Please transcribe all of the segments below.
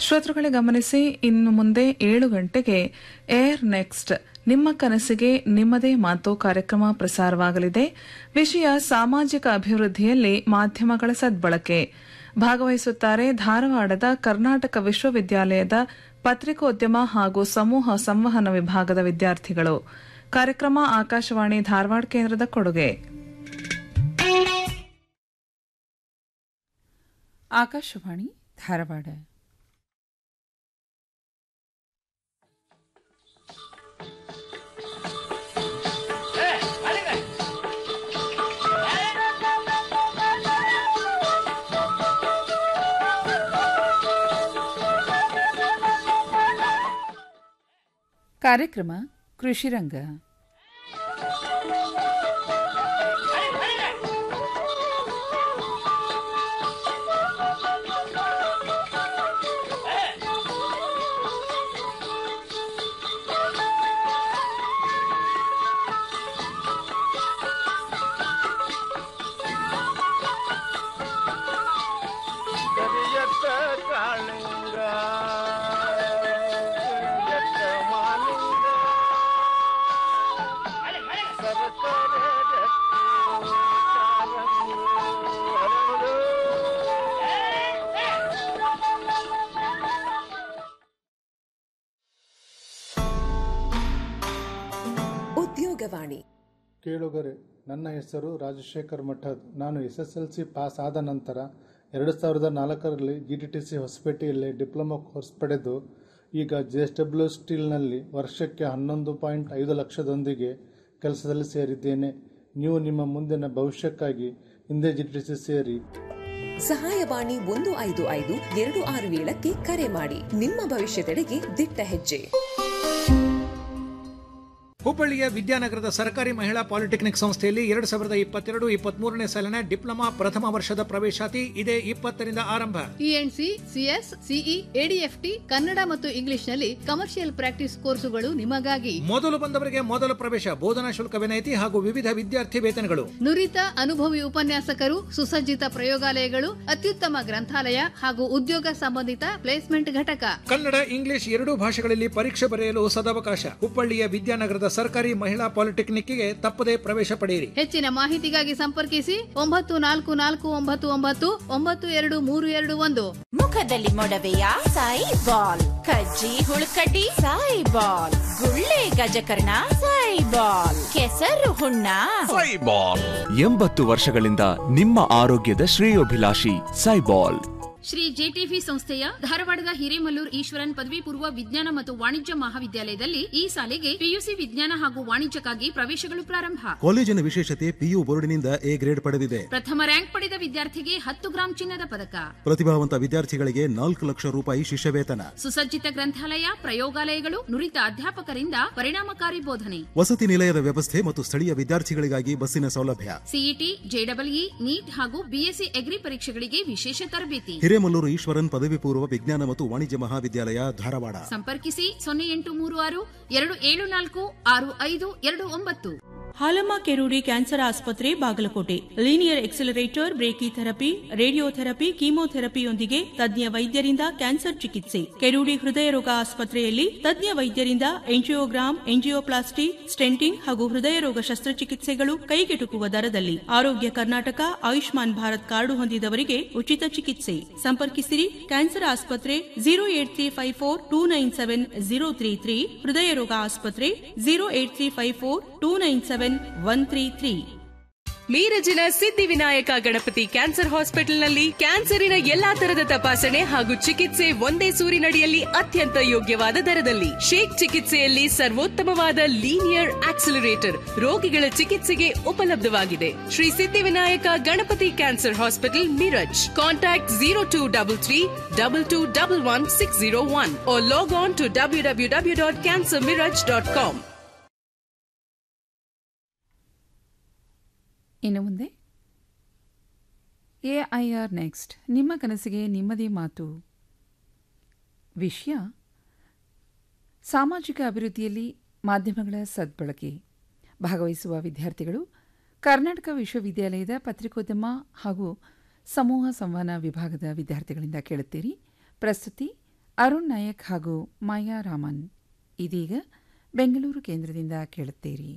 ಶ್ರೋತೃಗಳೇ ಗಮನಿಸಿ ಇನ್ನು ಮುಂದೆ ಏಳು ಗಂಟೆಗೆ ಏರ್ ನೆಕ್ಸ್ಟ್ ನಿಮ್ಮ ಕನಸಿಗೆ ನಿಮ್ಮದೇ ಮಾತು ಕಾರ್ಯಕ್ರಮ ಪ್ರಸಾರವಾಗಲಿದೆ ವಿಷಯ ಸಾಮಾಜಿಕ ಅಭಿವೃದ್ಧಿಯಲ್ಲಿ ಮಾಧ್ಯಮಗಳ ಸದ್ಬಳಕೆ ಭಾಗವಹಿಸುತ್ತಾರೆ ಧಾರವಾಡದ ಕರ್ನಾಟಕ ವಿಶ್ವವಿದ್ಯಾಲಯದ ಪತ್ರಿಕೋದ್ಯಮ ಹಾಗೂ ಸಮೂಹ ಸಂವಹನ ವಿಭಾಗದ ವಿದ್ಯಾರ್ಥಿಗಳು ಕಾರ್ಯಕ್ರಮ ಆಕಾಶವಾಣಿ ಧಾರವಾಡ ಕೇಂದ್ರದ ಕೊಡುಗೆ ಆಕಾಶವಾಣಿ ಧಾರವಾಡ ಕಾರ್ಯಕ್ರಮ ಕೃಷಿರಂಗ ಕರಿಯತ್ತ ಕಾಳಿಂಗ ಕರಿಯತ್ತ ಮಾಲಿಂಗ ಸರಸರ ಜಟ್ಟಿ ಕಾರಂಗಿ ಹರಳು. ಉದ್ಯೋಗವಾಣಿ ಕೇಳುಗರೆ ನನ್ನ ಹೆಸರು ರಾಜಶೇಖರ್ ಮಠದ್ ನಾನು S S L C pass ಆದ ನಂತರ ಎರಡು ಸಾವಿರದ ನಾಲ್ಕರಲ್ಲಿ ಜಿ ಟಿ ಟಿ ಸಿ ಹೊಸಪೇಟೆಯಲ್ಲಿ ಡಿಪ್ಲೊಮಾ ಕೋರ್ಸ್ ಪಡೆದು ಈಗ ಜೆ ಎಸ್ ಡಬ್ಲ್ಯೂ ಸ್ಟೀಲ್ನಲ್ಲಿ ವರ್ಷಕ್ಕೆ ಹನ್ನೊಂದು ಪಾಯಿಂಟ್ ಐದು ಲಕ್ಷದೊಂದಿಗೆ ಕೆಲಸದಲ್ಲಿ ಸೇರಿದ್ದೇನೆ ನೀವು ನಿಮ್ಮ ಮುಂದಿನ ಭವಿಷ್ಯಕ್ಕಾಗಿ ಹಿಂದೆ ಜಿ ಟಿ ಟಿ ಸಿ ಸೇರಿ ಸಹಾಯವಾಣಿ ಒಂದು ಐದು ಐದು ಎರಡು ಆರು ಏಳಕ್ಕೆ ಕರೆ ಮಾಡಿ ನಿಮ್ಮ ಭವಿಷ್ಯದೆಡೆಗೆ ದಿಟ್ಟ ಹೆಜ್ಜೆ ಹುಬ್ಬಳ್ಳಿಯ ವಿದ್ಯಾನಗರದ ಸರ್ಕಾರಿ ಮಹಿಳಾ ಪಾಲಿಟೆಕ್ನಿಕ್ ಸಂಸ್ಥೆಯಲ್ಲಿ ಎರಡು ಸಾವಿರದ ಇಪ್ಪತ್ತೆರಡು ಇಪ್ಪತ್ಮೂರನೇ ಸಾಲಿನ ಡಿಪ್ಲೊಮಾ ಪ್ರಥಮ ವರ್ಷದ ಪ್ರವೇಶಾತಿ ಇದೇ ಇಪ್ಪತ್ತರಿಂದ ಆರಂಭ ENC CS CE ADFT Kannada ಮತ್ತು ಇಂಗ್ಲಿಷ್ನಲ್ಲಿ ಕಮರ್ಷಿಯಲ್ ಪ್ರಾಕ್ಟೀಸ್ ಕೋರ್ಸುಗಳು ನಿಮಗಾಗಿ ಮೊದಲು ಬಂದವರಿಗೆ ಮೊದಲ ಪ್ರವೇಶ ಬೋಧನಾ ಶುಲ್ಕ ವಿನಾಯಿತಿ ಹಾಗೂ ವಿವಿಧ ವಿದ್ಯಾರ್ಥಿ ವೇತನಗಳು ನುರಿತ ಅನುಭವಿ ಉಪನ್ಯಾಸಕರು ಸುಸಜ್ಜಿತ ಪ್ರಯೋಗಾಲಯಗಳು ಅತ್ಯುತ್ತಮ ಗ್ರಂಥಾಲಯ ಹಾಗೂ ಉದ್ಯೋಗ ಸಂಬಂಧಿತ ಪ್ಲೇಸ್ಮೆಂಟ್ ಘಟಕ ಕನ್ನಡ ಇಂಗ್ಲಿಷ್ ಎರಡೂ ಭಾಷೆಗಳಲ್ಲಿ ಪರೀಕ್ಷೆ ಬರೆಯಲು ಸದಾವಕಾಶ ಹುಬ್ಬಳ್ಳಿಯ ವಿದ್ಯಾನಗರದ ಸರ್ಕಾರಿ ಮಹಿಳಾ ಪಾಲಿಟೆಕ್ನಿಕ್ಗೆ ತಪ್ಪದೇ ಪ್ರವೇಶ ಪಡೆಯಿರಿ ಹೆಚ್ಚಿನ ಮಾಹಿತಿಗಾಗಿ ಸಂಪರ್ಕಿಸಿ ಒಂಬತ್ತು ನಾಲ್ಕು ನಾಲ್ಕು ಒಂಬತ್ತು ಒಂಬತ್ತು ಒಂಬತ್ತು ಎರಡು ಮೂರು ಎರಡು ಒಂದು ಮುಖದಲ್ಲಿ ಮೊಡವೆಯ ಸಾಯಿ ಬಾಲ್ ಕಜ್ಜಿ ಹುಳುಕಡ್ಡಿ ಸಾಯಿ ಬಾಲ್ ಗುಳ್ಳೆ ಗಜಕರ್ಣ ಸಾಯಿ ಬಾಲ್ ಕೆಸರು ಹುಣ್ಣ ಎಂಬತ್ತು ವರ್ಷಗಳಿಂದ ನಿಮ್ಮ ಆರೋಗ್ಯದ ಶ್ರೇಯೋಭಿಲಾಷಿ ಸೈಬಾಲ್ ಶ್ರೀ ಜೆಟಿವಿ ಸಂಸ್ಥೆಯ ಧಾರವಾಡದ ಹಿರೇಮಲ್ಲೂರ್ ಈಶ್ವರನ್ ಪದವಿ ಪೂರ್ವ ವಿಜ್ಞಾನ ಮತ್ತು ವಾಣಿಜ್ಯ ಮಹಾವಿದ್ಯಾಲಯದಲ್ಲಿ ಈ ಸಾಲಿಗೆ ಪಿಯುಸಿ ವಿಜ್ಞಾನ ಹಾಗೂ ವಾಣಿಜ್ಯಕ್ಕಾಗಿ ಪ್ರವೇಶಗಳು ಪ್ರಾರಂಭ ಕಾಲೇಜಿನ ವಿಶೇಷತೆ ಪಿಯು ಬೋರ್ಡಿನಿಂದ ಎ ಗ್ರೇಡ್ ಪಡೆದಿದೆ ಪ್ರಥಮ ರ್ಯಾಂಕ್ ಪಡೆದ ವಿದ್ಯಾರ್ಥಿಗೆ ಹತ್ತು ಗ್ರಾಂ ಚಿನ್ನದ ಪದಕ ಪ್ರತಿಭಾವಂತ ವಿದ್ಯಾರ್ಥಿಗಳಿಗೆ ನಾಲ್ಕು ಲಕ್ಷ ರೂಪಾಯಿ ಶಿಷ್ಯವೇತನ ಸುಸಜ್ಜಿತ ಗ್ರಂಥಾಲಯ ಪ್ರಯೋಗಾಲಯಗಳು ನುರಿತ ಅಧ್ಯಾಪಕರಿಂದ ಪರಿಣಾಮಕಾರಿ ಬೋಧನೆ ವಸತಿ ನಿಲಯದ ವ್ಯವಸ್ಥೆ ಮತ್ತು ಸ್ಥಳೀಯ ವಿದ್ಯಾರ್ಥಿಗಳಿಗಾಗಿ ಬಸ್ಸಿನ ಸೌಲಭ್ಯ ಸಿಇಟಿ ಜೆಡಬ್ಲ್ಇ ನೀಟ್ ಹಾಗೂ ಬಿಎಸ್ಸಿ ಎಗ್ರಿ ಪರೀಕ್ಷೆಗಳಿಗೆ ವಿಶೇಷ ತರಬೇತಿ ಹಿರೇಮಲ್ಲೂರು ಈಶ್ವರನ್ ಪದವಿ ಪೂರ್ವ ವಿಜ್ಞಾನ ಮತ್ತು ವಾಣಿಜ್ಯ ಮಹಾವಿದ್ಯಾಲಯ ಧಾರವಾಡ ಸಂಪರ್ಕಿಸಿ ಸೊನ್ನೆ ಎಂಟು ಮೂರು ಆರು ಎರಡು ಏಳು ನಾಲ್ಕು ಆರು ಐದು ಎರಡು ಒಂಬತ್ತು ಹಾಲಮ್ಮ ಕೆರೂರಿ ಕ್ಯಾನ್ಸರ್ ಆಸ್ಪತ್ರೆ Bagalkot linear accelerator brachy therapy radiotherapy ಕೀಮೋಥೆರಪಿಯೊಂದಿಗೆ ತಜ್ಞ ವೈದ್ಯರಿಂದ ಕ್ಯಾನ್ಸರ್ ಚಿಕಿತ್ಸೆ ಕೆರೂರಿ ಹೃದಯ ರೋಗ ಆಸ್ಪತ್ರೆಯಲ್ಲಿ ತಜ್ಞ ವೈದ್ಯರಿಂದ ಎಂಜಿಯೋಗ್ರಾಮ್ ಎಂಜಿಯೋಪ್ಲಾಸ್ಟಿ ಸ್ಟೆಂಟಿಂಗ್ ಹಾಗೂ ಹೃದಯ ರೋಗ ಶಸ್ತ್ರಚಿಕಿತ್ಸೆಗಳು ಕೈಗೆಟುಕುವ ದರದಲ್ಲಿ ಆರೋಗ್ಯ ಕರ್ನಾಟಕ ಆಯುಷ್ಮಾನ್ ಭಾರತ್ ಕಾರ್ಡು ಹೊಂದಿದವರಿಗೆ ಉಚಿತ ಚಿಕಿತ್ಸೆ ಸಂಪರ್ಕಿಸಿರಿ ಕ್ಯಾನ್ಸರ್ ಆಸ್ಪತ್ರೆ zero eight three five four two nine seven zero three three ಹೃದಯ ರೋಗ ಆಸ್ಪತ್ರೆ zero eight three five four two nine seven one three three ಮೀರಜಿನ ಸಿದ್ಧಿವಿನಾಯಕ ಗಣಪತಿ ಕ್ಯಾನ್ಸರ್ ಹಾಸ್ಪಿಟಲ್ನಲ್ಲಿ ಕ್ಯಾನ್ಸರಿನ ಎಲ್ಲಾ ತರದ ತಪಾಸಣೆ ಹಾಗೂ ಚಿಕಿತ್ಸೆ ಒಂದೇ ಸೂರಿನಡಿಯಲ್ಲಿ ಅತ್ಯಂತ ಯೋಗ್ಯವಾದ ದರದಲ್ಲಿ ಶೇಕ್ ಚಿಕಿತ್ಸೆಯಲ್ಲಿ ಸರ್ವೋತ್ತಮವಾದ ಲೀನಿಯರ್ ಆಕ್ಸಿಲರೇಟರ್ ರೋಗಿಗಳ ಚಿಕಿತ್ಸೆಗೆ ಉಪಲಬ್ಧವಾಗಿದೆ Shri Siddhivinayak Ganapati cancer hospital Miraj contact zero two double three double two double one six zero one log on to W W W dot cancer Miraj dot com ಇನ್ನು ಮುಂದೆ ಎಐಆರ್ ನೆಕ್ಸ್ಟ್ ನಿಮ್ಮ ಕನಸಿಗೆ ನಿಮ್ಮದೇ ಮಾತು ವಿಷಯ ಸಾಮಾಜಿಕ ಅಭಿವೃದ್ಧಿಯಲ್ಲಿ ಮಾಧ್ಯಮಗಳ ಸದ್ಬಳಕೆ ಭಾಗವಹಿಸುವ ವಿದ್ಯಾರ್ಥಿಗಳು ಕರ್ನಾಟಕ ವಿಶ್ವವಿದ್ಯಾಲಯದ ಪತ್ರಿಕೋದ್ಯಮ ಹಾಗೂ ಸಮೂಹ ಸಂವಹನ ವಿಭಾಗದ ವಿದ್ಯಾರ್ಥಿಗಳಿಂದ ಕೇಳುತ್ತೀರಿ ಪ್ರಸ್ತುತಿ ಅರುಣ್ ನಾಯಕ್ ಹಾಗೂ ಮಾಯಾ ರಾಮನ್ ಇದೀಗ ಬೆಂಗಳೂರು ಕೇಂದ್ರದಿಂದ ಕೇಳುತ್ತೀರಿ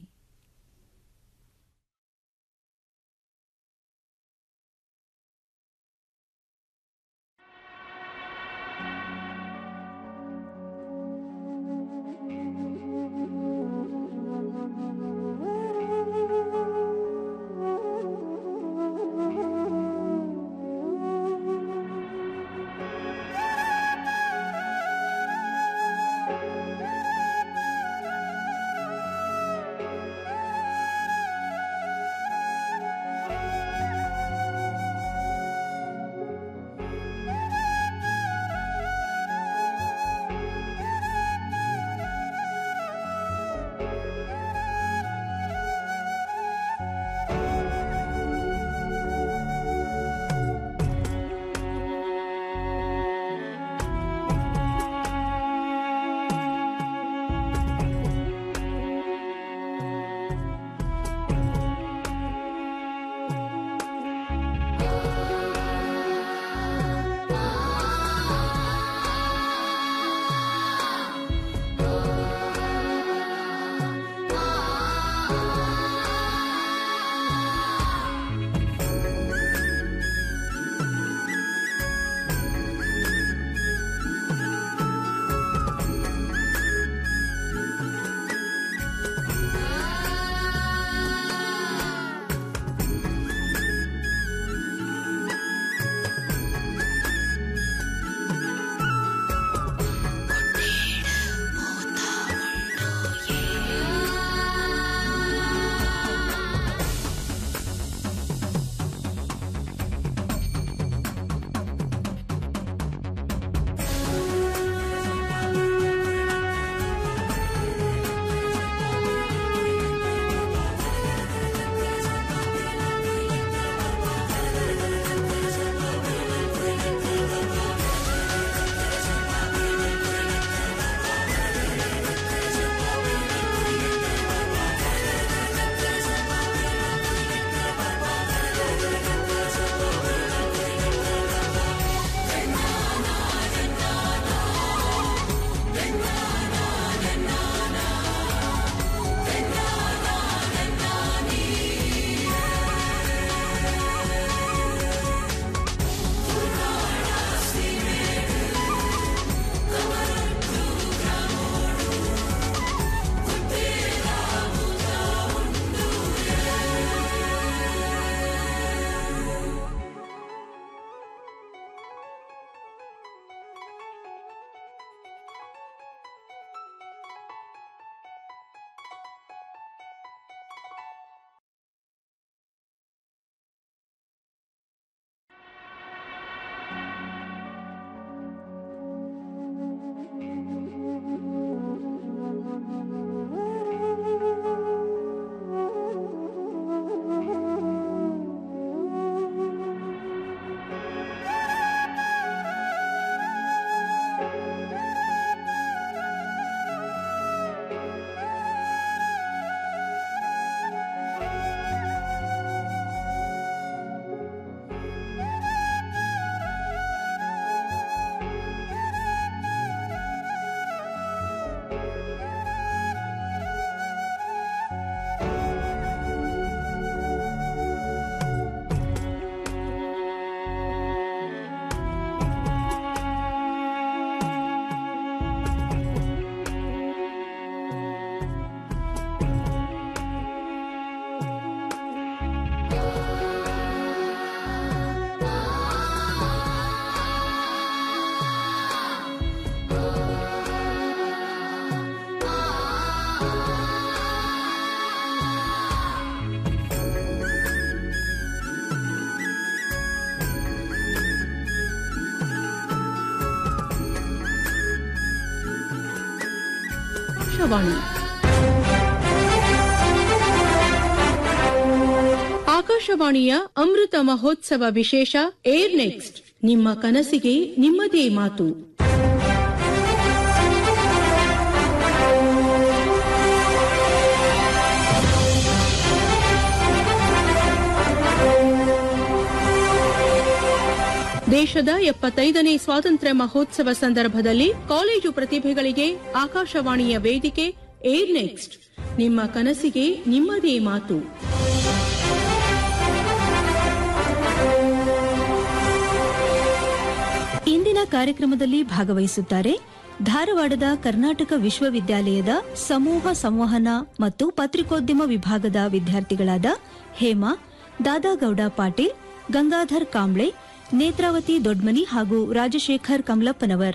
ಆಕಾಶವಾಣಿ ಆಕಾಶವಾಣಿಯ ಅಮೃತ ಮಹೋತ್ಸವ ವಿಶೇಷ ಏರ್ ನೆಕ್ಸ್ಟ್ ನಿಮ್ಮ ಕನಸಿಗೆ ನಿಮ್ಮದೇ ಮಾತು ದೇಶದ ಎಪ್ಪತ್ತೈದನೇ ಸ್ವಾತಂತ್ರ್ಯ ಮಹೋತ್ಸವ ಸಂದರ್ಭದಲ್ಲಿ ಕಾಲೇಜು ಪ್ರತಿಭೆಗಳಿಗೆ ಆಕಾಶವಾಣಿಯ ವೇದಿಕೆ ಏರ್ ನೆಕ್ಸ್ಟ್ ನಿಮ್ಮ ಕನಸಿಗೆ ನಿಮ್ಮದೇ ಮಾತು ಇಂದಿನ ಕಾರ್ಯಕ್ರಮದಲ್ಲಿ ಭಾಗವಹಿಸುತ್ತಾರೆ ಧಾರವಾಡದ ಕರ್ನಾಟಕ ವಿಶ್ವವಿದ್ಯಾಲಯದ ಸಮೂಹ ಸಂವಹನ ಮತ್ತು ಪತ್ರಿಕೋದ್ಯಮ ವಿಭಾಗದ ವಿದ್ಯಾರ್ಥಿಗಳಾದ ಹೇಮಾ ದಾದಾಗೌಡ ಪಾಟೀಲ್ ಗಂಗಾಧರ್ ಕಾಂಬ್ಳೆ ನೇತ್ರಾವತಿ ದೊಡ್ಮನಿ ಹಾಗೂ ರಾಜಶೇಖರ್ ಕಮಲಪ್ಪನವರ್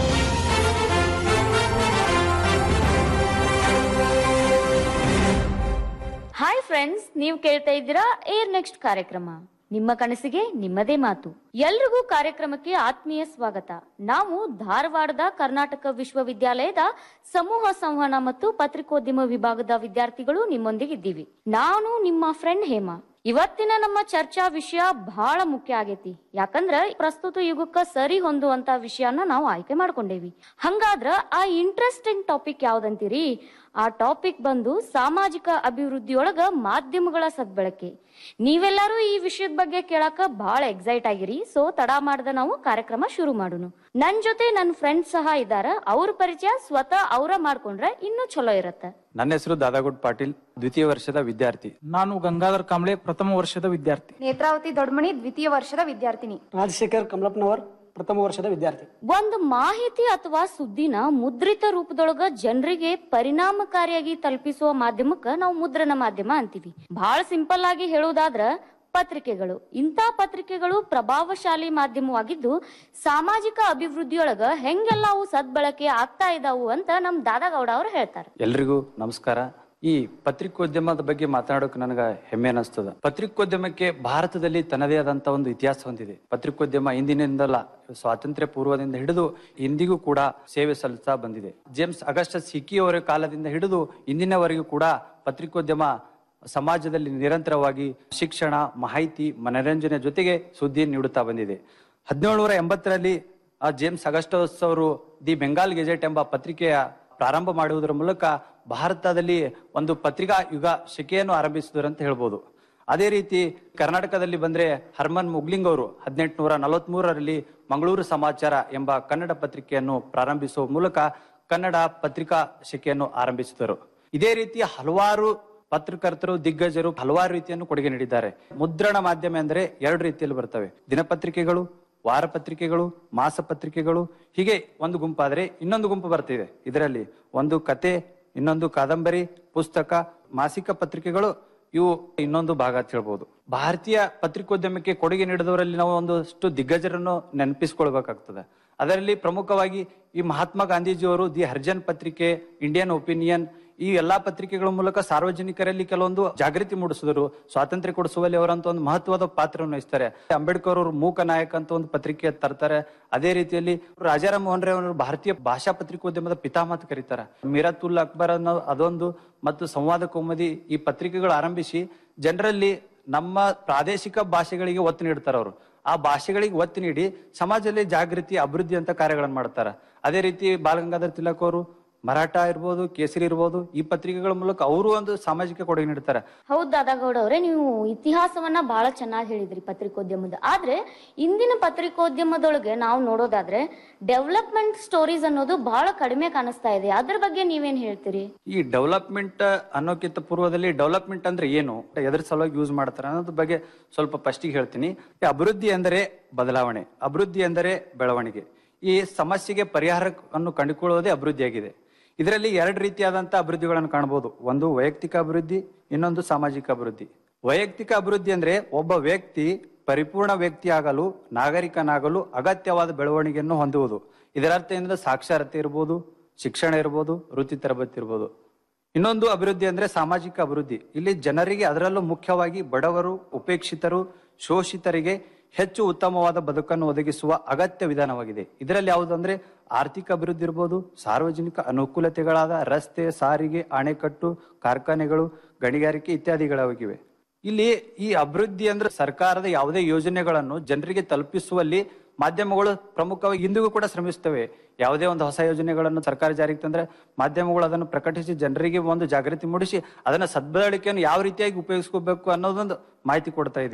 ಹಾಯ್ ಫ್ರೆಂಡ್ಸ್ ನೀವು ಕೇಳ್ತಾ ಇದ್ದೀರಾ ಏರ್ ನೆಕ್ಸ್ಟ್ ಕಾರ್ಯಕ್ರಮ ನಿಮ್ಮ ಕನಸಿಗೆ ನಿಮ್ಮದೇ ಮಾತು ಎಲ್ರಿಗೂ ಕಾರ್ಯಕ್ರಮಕ್ಕೆ ಆತ್ಮೀಯ ಸ್ವಾಗತ ನಾವು ಧಾರವಾಡದ ಕರ್ನಾಟಕ ವಿಶ್ವವಿದ್ಯಾಲಯದ ಸಮೂಹ ಸಂವಹನ ಮತ್ತು ಪತ್ರಿಕೋದ್ಯಮ ವಿಭಾಗದ ವಿದ್ಯಾರ್ಥಿಗಳು ನಿಮ್ಮೊಂದಿಗಿದ್ದೀವಿ ನಾನು ನಿಮ್ಮ ಫ್ರೆಂಡ್ ಹೇಮಾ ಇವತ್ತಿನ ನಮ್ಮ ಚರ್ಚಾ ವಿಷಯ ಬಹಳ ಮುಖ್ಯ ಆಗೈತಿ ಯಾಕಂದ್ರ ಪ್ರಸ್ತುತ ಯುಗಕ್ಕ ಸರಿ ಹೊಂದುವಂತ ವಿಷಯನ ನಾವು ಆಯ್ಕೆ ಮಾಡ್ಕೊಂಡೇವಿ ಹಂಗಾದ್ರ ಆ ಇಂಟ್ರೆಸ್ಟಿಂಗ್ ಟಾಪಿಕ್ ಯಾವ್ದಂತೀರಿ ಆ ಟಾಪಿಕ್ ಬಂದು ಸಾಮಾಜಿಕ ಅಭಿವೃದ್ಧಿಯೊಳಗ ಮಾಧ್ಯಮಗಳ ಸದ್ಬಳಕೆ ನೀವೆಲ್ಲರೂ ಈ ವಿಷಯದ ಬಗ್ಗೆ ಕೇಳಾಕ ಬಹಳ ಎಕ್ಸೈಟ್ ಆಗಿರಿ ಸೊ ತಡ ಮಾಡದ ನಾವು ಕಾರ್ಯಕ್ರಮ ಶುರು ಮಾಡೋಣ ನನ್ ಜೊತೆ ನನ್ನ ಫ್ರೆಂಡ್ಸ್ ಸಹ ಇದಾರ ಅವ್ರ ಪರಿಚಯ ಸ್ವತಃ ಅವರ ಮಾಡ್ಕೊಂಡ್ರೆ ಇನ್ನೂ ಚಲೋ ಇರತ್ತೆ ನನ್ನ ಹೆಸರು ದಾದಾಗುಡ್ ಪಾಟೀಲ್ ದ್ವಿತೀಯ ವರ್ಷದ ವಿದ್ಯಾರ್ಥಿ ನಾನು ಗಂಗಾಧರ್ ಕಾಂಬ್ಳೆ ಪ್ರಥಮ ವರ್ಷದ ವಿದ್ಯಾರ್ಥಿ ನೇತ್ರಾವತಿ ದೊಡ್ಮಣಿ ದ್ವಿತೀಯ ವರ್ಷದ ವಿದ್ಯಾರ್ಥಿನಿ ರಾಜಶೇಖರ್ ಕಮಲಪ್ಪನವರ್ ಪ್ರಥಮ ವರ್ಷದ ವಿದ್ಯಾರ್ಥಿ ಒಂದು ಮಾಹಿತಿ ಅಥವಾ ಸುದ್ದಿನ ಮುದ್ರಿತ ರೂಪದೊಳಗ ಜನರಿಗೆ ಪರಿಣಾಮಕಾರಿಯಾಗಿ ತಲುಪಿಸುವ ಮಾಧ್ಯಮಕ್ಕ ನಾವು ಮುದ್ರಣ ಮಾಧ್ಯಮ ಅಂತೀವಿ ಬಹಳ ಸಿಂಪಲ್ ಆಗಿ ಹೇಳುವುದಾದ್ರ ಪತ್ರಿಕೆಗಳು ಇಂಥ ಪತ್ರಿಕೆಗಳು ಪ್ರಭಾವಶಾಲಿ ಮಾಧ್ಯಮವಾಗಿದ್ದು ಸಾಮಾಜಿಕ ಅಭಿವೃದ್ಧಿಯೊಳಗ ಹೆಂಗೆಲ್ಲ ಅವು ಸದ್ಬಳಕೆ ಆಗ್ತಾ ಇದಾವು ಅಂತ ನಮ್ ದಾದಾಗೌಡ ಅವ್ರು ಹೇಳ್ತಾರೆ ಎಲ್ರಿಗೂ ನಮಸ್ಕಾರ ಈ ಪತ್ರಿಕೋದ್ಯಮದ ಬಗ್ಗೆ ಮಾತನಾಡೋಕೆ ನನಗ ಹೆಮ್ಮೆ ಅನಿಸ್ತದ ಪತ್ರಿಕೋದ್ಯಮಕ್ಕೆ ಭಾರತದಲ್ಲಿ ತನ್ನದೇ ಆದಂತ ಒಂದು ಇತಿಹಾಸ ಹೊಂದಿದೆ ಪತ್ರಿಕೋದ್ಯಮ ಇಂದಿನಿಂದಲ್ಲ ಸ್ವಾತಂತ್ರ್ಯ ಪೂರ್ವದಿಂದ ಹಿಡಿದು ಇಂದಿಗೂ ಕೂಡ ಸೇವೆ ಸಲ್ಲಿಸ್ತಾ ಬಂದಿದೆ ಜೇಮ್ಸ್ ಅಗಸ್ಟಸ್ ಹಿಕ್ಕಿ ಅವರ ಕಾಲದಿಂದ ಹಿಡಿದು ಇಂದಿನವರೆಗೂ ಕೂಡ ಪತ್ರಿಕೋದ್ಯಮ ಸಮಾಜದಲ್ಲಿ ನಿರಂತರವಾಗಿ ಶಿಕ್ಷಣ ಮಾಹಿತಿ ಮನರಂಜನೆ ಜೊತೆಗೆ ಸುದ್ದಿಯನ್ನು ನೀಡುತ್ತಾ ಬಂದಿದೆ ಹದಿನೇಳುನೂರ ಎಂಬತ್ತರಲ್ಲಿ ಆ ಜೇಮ್ಸ್ ಅಗಸ್ಟಸ್ ಅವರು ದಿ ಬೆಂಗಾಲ್ ಗೆಜೆಟ್ ಎಂಬ ಪತ್ರಿಕೆಯ ಪ್ರಾರಂಭ ಮಾಡುವುದರ ಮೂಲಕ ಭಾರತದಲ್ಲಿ ಒಂದು ಪತ್ರಿಕಾ ಯುಗ ಶಕೆಯನ್ನು ಆರಂಭಿಸಿದರು ಅಂತ ಹೇಳ್ಬೋದು ಅದೇ ರೀತಿ ಕರ್ನಾಟಕದಲ್ಲಿ ಬಂದ್ರೆ ಹರ್ಮನ್ ಮುಗ್ಲಿಂಗ್ ಅವರು ಹದಿನೆಂಟುನೂರ ನಲವತ್ಮೂರರಲ್ಲಿ ಮಂಗಳೂರು ಸಮಾಚಾರ ಎಂಬ ಕನ್ನಡ ಪತ್ರಿಕೆಯನ್ನು ಪ್ರಾರಂಭಿಸುವ ಮೂಲಕ ಕನ್ನಡ ಪತ್ರಿಕಾ ಶಕೆಯನ್ನು ಆರಂಭಿಸಿದರು ಇದೇ ರೀತಿ ಹಲವಾರು ಪತ್ರಕರ್ತರು ದಿಗ್ಗಜರು ಹಲವಾರು ರೀತಿಯನ್ನು ಕೊಡುಗೆ ನೀಡಿದ್ದಾರೆ ಮುದ್ರಣ ಮಾಧ್ಯಮ ಎಂದರೆ ಎರಡು ರೀತಿಯಲ್ಲಿ ಬರ್ತವೆ ದಿನಪತ್ರಿಕೆಗಳು ವಾರ ಪತ್ರಿಕೆಗಳು ಮಾಸ ಪತ್ರಿಕೆಗಳು ಹೀಗೆ ಒಂದು ಗುಂಪಾದರೆ ಇನ್ನೊಂದು ಗುಂಪು ಬರ್ತಿದೆ ಇದರಲ್ಲಿ ಒಂದು ಕತೆ ಇನ್ನೊಂದು ಕಾದಂಬರಿ ಪುಸ್ತಕ ಮಾಸಿಕ ಪತ್ರಿಕೆಗಳು ಇವು ಇನ್ನೊಂದು ಭಾಗ ಅಂತ ಹೇಳ್ಬೋದು ಭಾರತೀಯ ಪತ್ರಿಕೋದ್ಯಮಕ್ಕೆ ಕೊಡುಗೆ ನೀಡಿದವರಲ್ಲಿ ನಾವು ಒಂದಷ್ಟು ದಿಗ್ಗಜರನ್ನು ನೆನಪಿಸ್ಕೊಳ್ಬೇಕಾಗ್ತದೆ ಅದರಲ್ಲಿ ಪ್ರಮುಖವಾಗಿ ಈ ಮಹಾತ್ಮ ಗಾಂಧೀಜಿಯವರು ದಿ ಹರ್ಜನ್ ಪತ್ರಿಕೆ ಇಂಡಿಯನ್ ಒಪಿನಿಯನ್ ಈ ಎಲ್ಲಾ ಪತ್ರಿಕೆಗಳ ಮೂಲಕ ಸಾರ್ವಜನಿಕರಲ್ಲಿ ಕೆಲವೊಂದು ಜಾಗೃತಿ ಮೂಡಿಸಿದರು ಸ್ವಾತಂತ್ರ್ಯ ಕೊಡಿಸುವಲ್ಲಿ ಅವರಂತ ಒಂದು ಮಹತ್ವದ ಪಾತ್ರವನ್ನು ವಹಿಸ್ತಾರೆ ಅಂಬೇಡ್ಕರ್ ಅವರು ಮೂಕ ನಾಯಕ ಅಂತ ಒಂದು ಪತ್ರಿಕೆ ತರ್ತಾರೆ ಅದೇ ರೀತಿಯಲ್ಲಿ ರಾಜಾರಾಮ್ ಮೋಹನ್ ರಾಯ್ ಅವರು ಭಾರತೀಯ ಭಾಷಾ ಪತ್ರಿಕೋದ್ಯಮದ ಪಿತಾಮಹ ಅಂತ ಕರೀತಾರೆ ಮೀರಾತುಲ್ ಅಕ್ಬರ್ ಅನ್ನೋ ಅದೊಂದು ಮತ್ತು ಸಂವಾದ ಕೌಮದಿ ಈ ಪತ್ರಿಕೆಗಳು ಆರಂಭಿಸಿ ಜನರಲ್ಲಿ ನಮ್ಮ ಪ್ರಾದೇಶಿಕ ಭಾಷೆಗಳಿಗೆ ಒತ್ತು ನೀಡ್ತಾರೆ ಅವರು ಆ ಭಾಷೆಗಳಿಗೆ ಒತ್ತು ನೀಡಿ ಸಮಾಜದಲ್ಲಿ ಜಾಗೃತಿ ಅಭಿವೃದ್ಧಿ ಅಂತ ಕಾರ್ಯಗಳನ್ನು ಮಾಡ್ತಾರೆ ಅದೇ ರೀತಿ ಬಾಲಗಂಗಾಧರ್ ತಿಲಕ್ ಅವರು ಮರಾಠ ಇರ್ಬೋದು ಕೇಸರಿ ಇರ್ಬೋದು ಈ ಪತ್ರಿಕೆಗಳ ಮೂಲಕ ಅವರು ಒಂದು ಸಾಮಾಜಿಕ ಕೊಡುಗೆ ನೀಡ್ತಾರೆ ಹೌದ್ ದಾದಾಗೌಡ ಅವರೇ ನೀವು ಇತಿಹಾಸವನ್ನ ಬಹಳ ಚೆನ್ನಾಗಿ ಹೇಳಿದ್ರಿ ಪತ್ರಿಕೋದ್ಯಮದ ಆದ್ರೆ ಇಂದಿನ ಪತ್ರಿಕೋದ್ಯಮದೊಳಗೆ ನಾವು ನೋಡೋದಾದ್ರೆ ಡೆವಲಪ್ಮೆಂಟ್ ಸ್ಟೋರೀಸ್ ಅನ್ನೋದು ಬಹಳ ಕಡಿಮೆ ಕಾಣಿಸ್ತಾ ಇದೆ ಅದ್ರ ಬಗ್ಗೆ ನೀವೇನ್ ಹೇಳ್ತೀರಿ ಈ ಡೆವಲಪ್ಮೆಂಟ್ ಅನ್ನೋಕ್ಕಿಂತ ಪೂರ್ವದಲ್ಲಿ ಡೆವಲಪ್ಮೆಂಟ್ ಅಂದ್ರೆ ಏನು ಎದ್ರ ಸಲುವಾಗಿ ಯೂಸ್ ಮಾಡ್ತಾರೆ ಅನ್ನೋದ್ರ ಬಗ್ಗೆ ಸ್ವಲ್ಪ ಫಸ್ಟಿಗೆ ಹೇಳ್ತೀನಿ ಈ ಅಭಿವೃದ್ಧಿ ಎಂದರೆ ಬದಲಾವಣೆ ಅಭಿವೃದ್ಧಿ ಎಂದರೆ ಬೆಳವಣಿಗೆ ಈ ಸಮಸ್ಯೆಗೆ ಪರಿಹಾರವನ್ನು ಕಂಡುಕೊಳ್ಳುವುದೇ ಅಭಿವೃದ್ಧಿಯಾಗಿದೆ ಇದರಲ್ಲಿ ಎರಡು ರೀತಿಯಾದಂತಹ ಅಭಿವೃದ್ಧಿಗಳನ್ನು ಕಾಣಬಹುದು ಒಂದು ವೈಯಕ್ತಿಕ ಅಭಿವೃದ್ಧಿ ಇನ್ನೊಂದು ಸಾಮಾಜಿಕ ಅಭಿವೃದ್ಧಿ ವೈಯಕ್ತಿಕ ಅಭಿವೃದ್ಧಿ ಅಂದ್ರೆ ಒಬ್ಬ ವ್ಯಕ್ತಿ ಪರಿಪೂರ್ಣ ವ್ಯಕ್ತಿ ಆಗಲು ನಾಗರಿಕನಾಗಲು ಅಗತ್ಯವಾದ ಬೆಳವಣಿಗೆಯನ್ನು ಹೊಂದುವುದು ಇದರರ್ಥ ಏನಂದ್ರೆ ಸಾಕ್ಷರತೆ ಇರ್ಬೋದು ಶಿಕ್ಷಣ ಇರ್ಬೋದು ವೃತ್ತಿ ತರಬೇತಿ ಇರ್ಬೋದು ಇನ್ನೊಂದು ಅಭಿವೃದ್ಧಿ ಅಂದ್ರೆ ಸಾಮಾಜಿಕ ಅಭಿವೃದ್ಧಿ ಇಲ್ಲಿ ಜನರಿಗೆ ಅದರಲ್ಲೂ ಮುಖ್ಯವಾಗಿ ಬಡವರು ಉಪೇಕ್ಷಿತರು ಶೋಷಿತರಿಗೆ ಹೆಚ್ಚು ಉತ್ತಮವಾದ ಬದುಕನ್ನು ಒದಗಿಸುವ ಅಗತ್ಯ ವಿಧಾನವಾಗಿದೆ ಇದರಲ್ಲಿ ಯಾವುದಂದ್ರೆ ಆರ್ಥಿಕ ಅಭಿವೃದ್ಧಿ ಇರ್ಬೋದು ಸಾರ್ವಜನಿಕ ಅನುಕೂಲತೆಗಳಾದ ರಸ್ತೆ ಸಾರಿಗೆ ಅಣೆಕಟ್ಟು ಕಾರ್ಖಾನೆಗಳು ಗಣಿಗಾರಿಕೆ ಇತ್ಯಾದಿಗಳಾಗಿವೆ ಇಲ್ಲಿ ಈ ಅಭಿವೃದ್ಧಿ ಅಂದ್ರೆ ಸರ್ಕಾರದ ಯಾವುದೇ ಯೋಜನೆಗಳನ್ನು ಜನರಿಗೆ ತಲುಪಿಸುವಲ್ಲಿ ಮಾಧ್ಯಮಗಳು ಪ್ರಮುಖವಾಗಿ ಇಂದಿಗೂ ಕೂಡ ಶ್ರಮಿಸ್ತವೆ ಯಾವುದೇ ಒಂದು ಹೊಸ ಯೋಜನೆಗಳನ್ನು ಸರ್ಕಾರ ಜಾರಿಗೆ ತಂದ್ರೆ ಮಾಧ್ಯಮಗಳು ಅದನ್ನು ಪ್ರಕಟಿಸಿ ಜನರಿಗೆ ಒಂದು ಜಾಗೃತಿ ಮೂಡಿಸಿ ಅದನ್ನ ಸದ್ಬಳಕೆಯನ್ನು ಯಾವ ರೀತಿಯಾಗಿ ಉಪಯೋಗಿಸ್ಕೋಬೇಕು ಅನ್ನೋದೊಂದು ಮಾಹಿತಿ ಕೊಡ್ತಾ ಇದೆ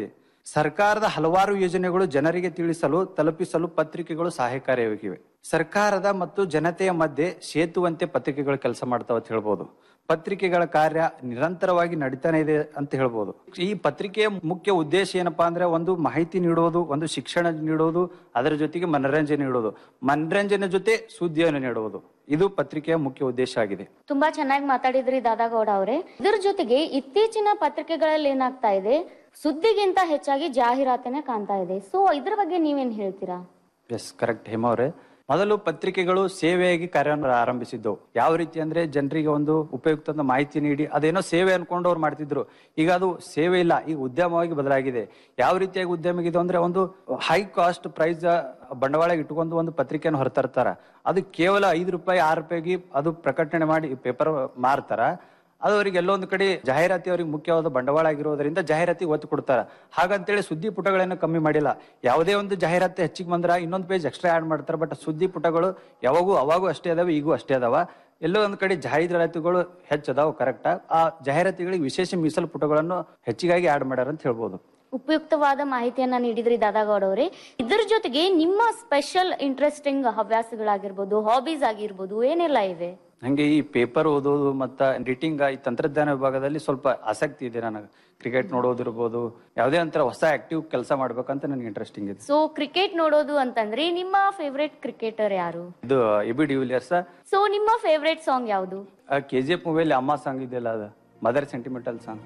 ಸರ್ಕಾರದ ಹಲವಾರು ಯೋಜನೆಗಳು ಜನರಿಗೆ ತಿಳಿಸಲು ತಲುಪಿಸಲು ಪತ್ರಿಕೆಗಳು ಸಹಾಯಕಾರಿಯಾಗಿವೆ ಸರ್ಕಾರದ ಮತ್ತು ಜನತೆಯ ಮಧ್ಯೆ ಸೇತುವಂತೆ ಪತ್ರಿಕೆಗಳು ಕೆಲಸ ಮಾಡ್ತಾವ ಅಂತ ಹೇಳ್ಬೋದು ಪತ್ರಿಕೆಗಳ ಕಾರ್ಯ ನಿರಂತರವಾಗಿ ನಡೀತಾನೆ ಇದೆ ಅಂತ ಹೇಳ್ಬೋದು ಈ ಪತ್ರಿಕೆಯ ಮುಖ್ಯ ಉದ್ದೇಶ ಏನಪ್ಪಾ ಅಂದ್ರೆ ಒಂದು ಮಾಹಿತಿ ನೀಡೋದು ಒಂದು ಶಿಕ್ಷಣ ನೀಡೋದು ಅದರ ಜೊತೆಗೆ ಮನರಂಜನೆ ನೀಡೋದು ಮನರಂಜನೆ ಜೊತೆ ಸುದ್ದಿಯನ್ನು ನೀಡುವುದು ಇದು ಪತ್ರಿಕೆಯ ಮುಖ್ಯ ಉದ್ದೇಶ ಆಗಿದೆ ತುಂಬಾ ಚೆನ್ನಾಗಿ ಮಾತಾಡಿದ್ರಿ ದಾದಾಗೌಡ ಅವರೇ ಇದರ ಜೊತೆಗೆ ಇತ್ತೀಚಿನ ಪತ್ರಿಕೆಗಳಲ್ಲಿ ಏನಾಗ್ತಾ ಇದೆ ಸುದ್ದಿಗಿಂತ ಹೆಚ್ಚಾಗಿ ಜಾಹೀರಾತನೇ ಕಾಣ್ತಾ ಇದೆ ಸೊ ಇದ್ರ ಬಗ್ಗೆ ನೀವೇನ್ ಹೇಳ್ತೀರಾ ಎಸ್ ಕರೆಕ್ಟ್ ಹೇಮ ಅವರೇ ಮೊದಲು ಪತ್ರಿಕೆಗಳು ಸೇವೆಯಾಗಿ ಕಾರ್ಯ ಆರಂಭಿಸಿದ್ದವು ಯಾವ ರೀತಿ ಅಂದ್ರೆ ಜನರಿಗೆ ಒಂದು ಉಪಯುಕ್ತದ ಮಾಹಿತಿ ನೀಡಿ ಅದೇನೋ ಸೇವೆ ಅನ್ಕೊಂಡು ಅವ್ರು ಮಾಡ್ತಿದ್ರು ಈಗ ಅದು ಸೇವೆ ಇಲ್ಲ ಈಗ ಉದ್ಯಮವಾಗಿ ಬದಲಾಗಿದೆ ಯಾವ ರೀತಿಯಾಗಿ ಉದ್ಯಮ ಇದೆ ಅಂದ್ರೆ ಒಂದು ಹೈ ಕಾಸ್ಟ್ ಪ್ರೈಸ್ ಬಂಡವಾಳ ಇಟ್ಕೊಂಡು ಒಂದು ಪತ್ರಿಕೆಯನ್ನು ಹೊರತರ್ತಾರ ಅದು ಕೇವಲ ಐದು ರೂಪಾಯಿ ಆರು ರೂಪಾಯಿಗೆ ಅದು ಪ್ರಕಟಣೆ ಮಾಡಿ ಪೇಪರ್ ಮಾರ್ತಾರ ಅದು ಅವರಿಗೆ ಎಲ್ಲೊಂದು ಕಡೆ ಜಾಹೀರಾತಿ ಅವರಿಗೆ ಮುಖ್ಯವಾದ ಬಂಡವಾಳ ಆಗಿರೋದ್ರಿಂದ ಜಾಹೀರಾತಿ ಒತ್ತು ಕೊಡ್ತಾರ ಹಾಗಂತೇಳಿ ಸುದ್ದಿ ಪುಟಗಳನ್ನು ಕಮ್ಮಿ ಮಾಡಿಲ್ಲ ಯಾವುದೇ ಒಂದು ಜಾಹೀರಾತಿ ಹೆಚ್ಚಿಗೆ ಬಂದ್ರ ಇನ್ನೊಂದು ಪೇಜ್ ಎಕ್ಸ್ಟ್ರಾ ಆಡ್ ಮಾಡ್ತಾರೆ ಬಟ್ ಸುದ್ದಿ ಪುಟಗಳು ಯಾವಾಗೂ ಅವಾಗೂ ಅಷ್ಟೇ ಅದಾವ ಈಗೂ ಅಷ್ಟೇ ಅದಾವ ಎಲ್ಲೋ ಒಂದ್ ಕಡೆ ಜಾಹೀರಾತುಗಳು ಹೆಚ್ಚದಾವ ಕರೆಕ್ಟ್ ಆ ಜಾಹೀರಾತುಗಳಿಗೆ ವಿಶೇಷ ಮೀಸಲು ಪುಟಗಳನ್ನು ಹೆಚ್ಚಿಗಾಗಿ ಆಡ್ ಮಾಡ್ಯಾರ ಅಂತ ಹೇಳ್ಬೋದು ಉಪಯುಕ್ತವಾದ ಮಾಹಿತಿಯನ್ನ ನೀಡಿದ್ರಿ ದಾದಾಗೌಡ ಅವರೇ ಇದ್ರ ಜೊತೆಗೆ ನಿಮ್ಮ ಸ್ಪೆಷಲ್ ಇಂಟ್ರೆಸ್ಟಿಂಗ್ ಹವ್ಯಾಸಗಳಾಗಿರ್ಬೋದು ಹಾಬೀಸ್ ಆಗಿರ್ಬೋದು ಏನೆಲ್ಲ ಇವೆ ನಂಗೆ ಈ ಪೇಪರ್ ಓದೋದು ಮತ್ತ ಎಡಿಟಿಂಗ್ ಈ ತಂತ್ರಜ್ಞಾನ ವಿಭಾಗದಲ್ಲಿ ಸ್ವಲ್ಪ ಆಸಕ್ತಿ ಇದೆ ನನಗೆ ಕ್ರಿಕೆಟ್ ನೋಡೋದಿರ್ಬೋದು ಯಾವುದೇ ಒಂಥರ ಹೊಸ ಆಕ್ಟಿವ್ ಕೆಲಸ ಮಾಡ್ಬೇಕಂತ ನನಗೆ ಇಂಟ್ರೆಸ್ಟಿಂಗ್ ಇದೆ ಸೊ ಕ್ರಿಕೆಟ್ ನೋಡೋದು ಅಂತಂದ್ರೆ ನಿಮ್ಮ ಫೇವ್ರೆಟ್ ಕ್ರಿಕೆಟರ್ ಯಾರು ಇದು ಎ ಬಿ ಡಿವಿಲಿಯರ್ಸ್ ಸೊ ನಿಮ್ಮ ಫೇವ್ರೆಟ್ ಸಾಂಗ್ ಯಾವುದು ಕೆ ಜಿ ಎಫ್ ಮೂವಿಯಲ್ಲಿ ಅಮ್ಮ ಸಾಂಗ್ ಇದೆಯಲ್ಲ ಅದು ಮದರ್ ಸೆಂಟಿಮೆಂಟಲ್ ಸಾಂಗ್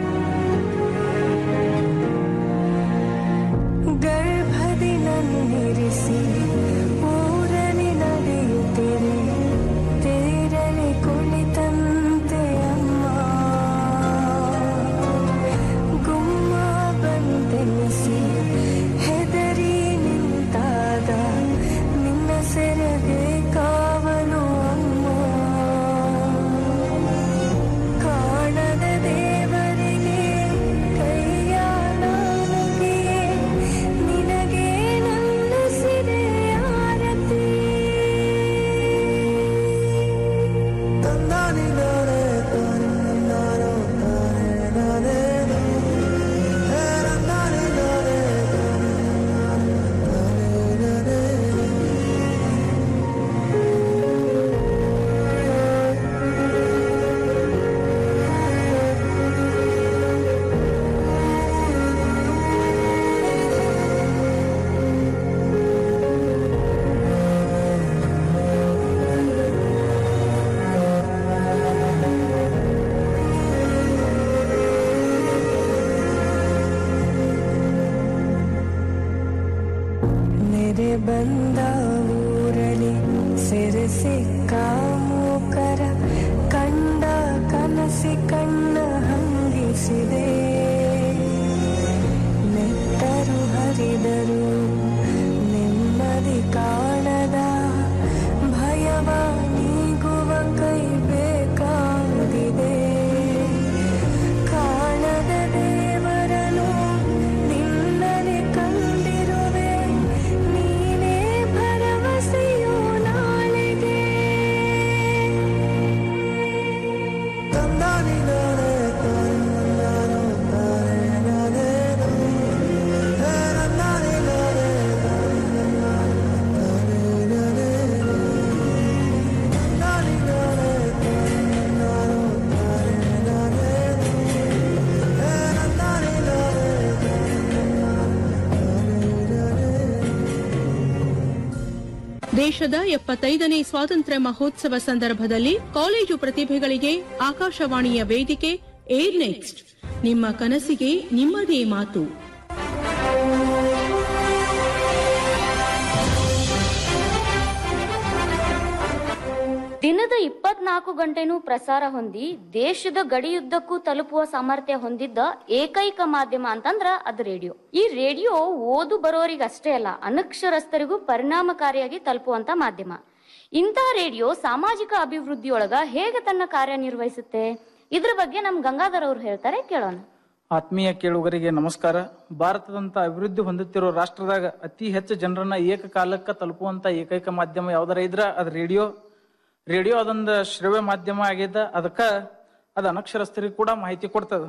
ಗರ್ಭದಿ ನನ್ನಿರಿಸಿ ಊರಲಿ ನಡೆಯುತ್ತಿರೆ ತೇರಲಿ ಕುಳಿತಂತೆ ಅಮ್ಮ ಗುಮ್ಮ ಬಂದೆನಿಸಿ ಹೆದರಿ ನಿಂತಾಗ ನಿನ್ನ ಸೆರಗೆ ಕಾವಲು ಅಮ್ಮ ಕಾಣದ ದೇವರಿಗೆ ಕೈಯ ನಾನಗೆ ನಿನಗೆ ನನ್ನ ಸಿರೆ ಆರತಿ ತಂದಾನಿ ನಾನೇ ನಾನೋ ನಾನೇ ನಾನೇ ನಾನೇ ನೆರೆ ಬಂದ ಊರಲಿ ಸೆರೆ ಸಿಕ್ಕ ಮೂಕರ ಕಂಡ ಕನಸಿ ಕಣ್ಣ ಹಂಗಿಸಿದೆ ನೆಟ್ಟರು ಹರಿದರು ನೆಮ್ಮದಿ ಕಾಣದ ಭಯವ ನೀಗುವ ಕೈ ಬೇಕಾಗಿದೆ ಕಾಣದ ದೇವರನು ನಿನ್ನನೆ ಕಂಡಿರುವೆ ನೀನೇ ಭರವಸೆಯೋ ನಾಳೆಗೆ ತಂದಾನಿ ನಾನೇ ನಾನು ನಾನೇ ನಾನೇ ನಾನೇ ದೇಶದ ಎಪ್ಪತ್ತೈದನೇ ಸ್ವಾತಂತ್ರ್ಯ ಮಹೋತ್ಸವ ಸಂದರ್ಭದಲ್ಲಿ ಕಾಲೇಜು ಪ್ರತಿಭೆಗಳಿಗೆ ಆಕಾಶವಾಣಿಯ ವೇದಿಕೆ ಏರ್ ನೆಕ್ಸ್ಟ್ ನಿಮ್ಮ ಕನಸಿಗೆ ನಿಮ್ಮದೇ ಮಾತು ದಿನದ ಇಪ್ಪತ್ನಾಲ್ಕು ಗಂಟೆನೂ ಪ್ರಸಾರ ಹೊಂದಿ ದೇಶದ ಗಡಿಯುದ್ದಕ್ಕೂ ತಲುಪುವ ಸಾಮರ್ಥ್ಯ ಹೊಂದಿದ್ದ ಏಕೈಕ ಮಾಧ್ಯಮ ಅಂತಂದ್ರ ಅದು ರೇಡಿಯೋ ಈ ರೇಡಿಯೋ ಓದು ಬರೋರಿಗೆ ಅಷ್ಟೇ ಅಲ್ಲ ಅನಕ್ಷರಸ್ಥರಿಗೂ ಪರಿಣಾಮಕಾರಿಯಾಗಿ ತಲುಪುವಂತ ಮಾಧ್ಯಮ ಇಂತಹ ರೇಡಿಯೋ ಸಾಮಾಜಿಕ ಅಭಿವೃದ್ಧಿಯೊಳಗ ಹೇಗೆ ತನ್ನ ಕಾರ್ಯನಿರ್ವಹಿಸುತ್ತೆ ಇದ್ರ ಬಗ್ಗೆ ನಮ್ ಗಂಗಾಧರ್ ಅವ್ರು ಹೇಳ್ತಾರೆ ಕೇಳೋಣ ಆತ್ಮೀಯ ಕೇಳುಗರಿಗೆ ನಮಸ್ಕಾರ ಭಾರತದಂತ ಅಭಿವೃದ್ಧಿ ಹೊಂದುತ್ತಿರೋ ರಾಷ್ಟ್ರದಾಗ ಅತಿ ಹೆಚ್ಚು ಜನರನ್ನ ಏಕಕಾಲಕ್ಕ ತಲುಪುವಂತ ಏಕೈಕ ಮಾಧ್ಯಮ ಯಾವ್ದಾರ ಇದ್ರ ಅದ್ ರೇಡಿಯೋ ರೇಡಿಯೋ ಅದೊಂದು ಶ್ರವ್ಯ ಮಾಧ್ಯಮ ಆಗ್ಯದ ಅದಕ್ಕ ಅದ ಅನಕ್ಷರಸ್ಥರಿಗೆ ಕೂಡ ಮಾಹಿತಿ ಕೊಡ್ತದ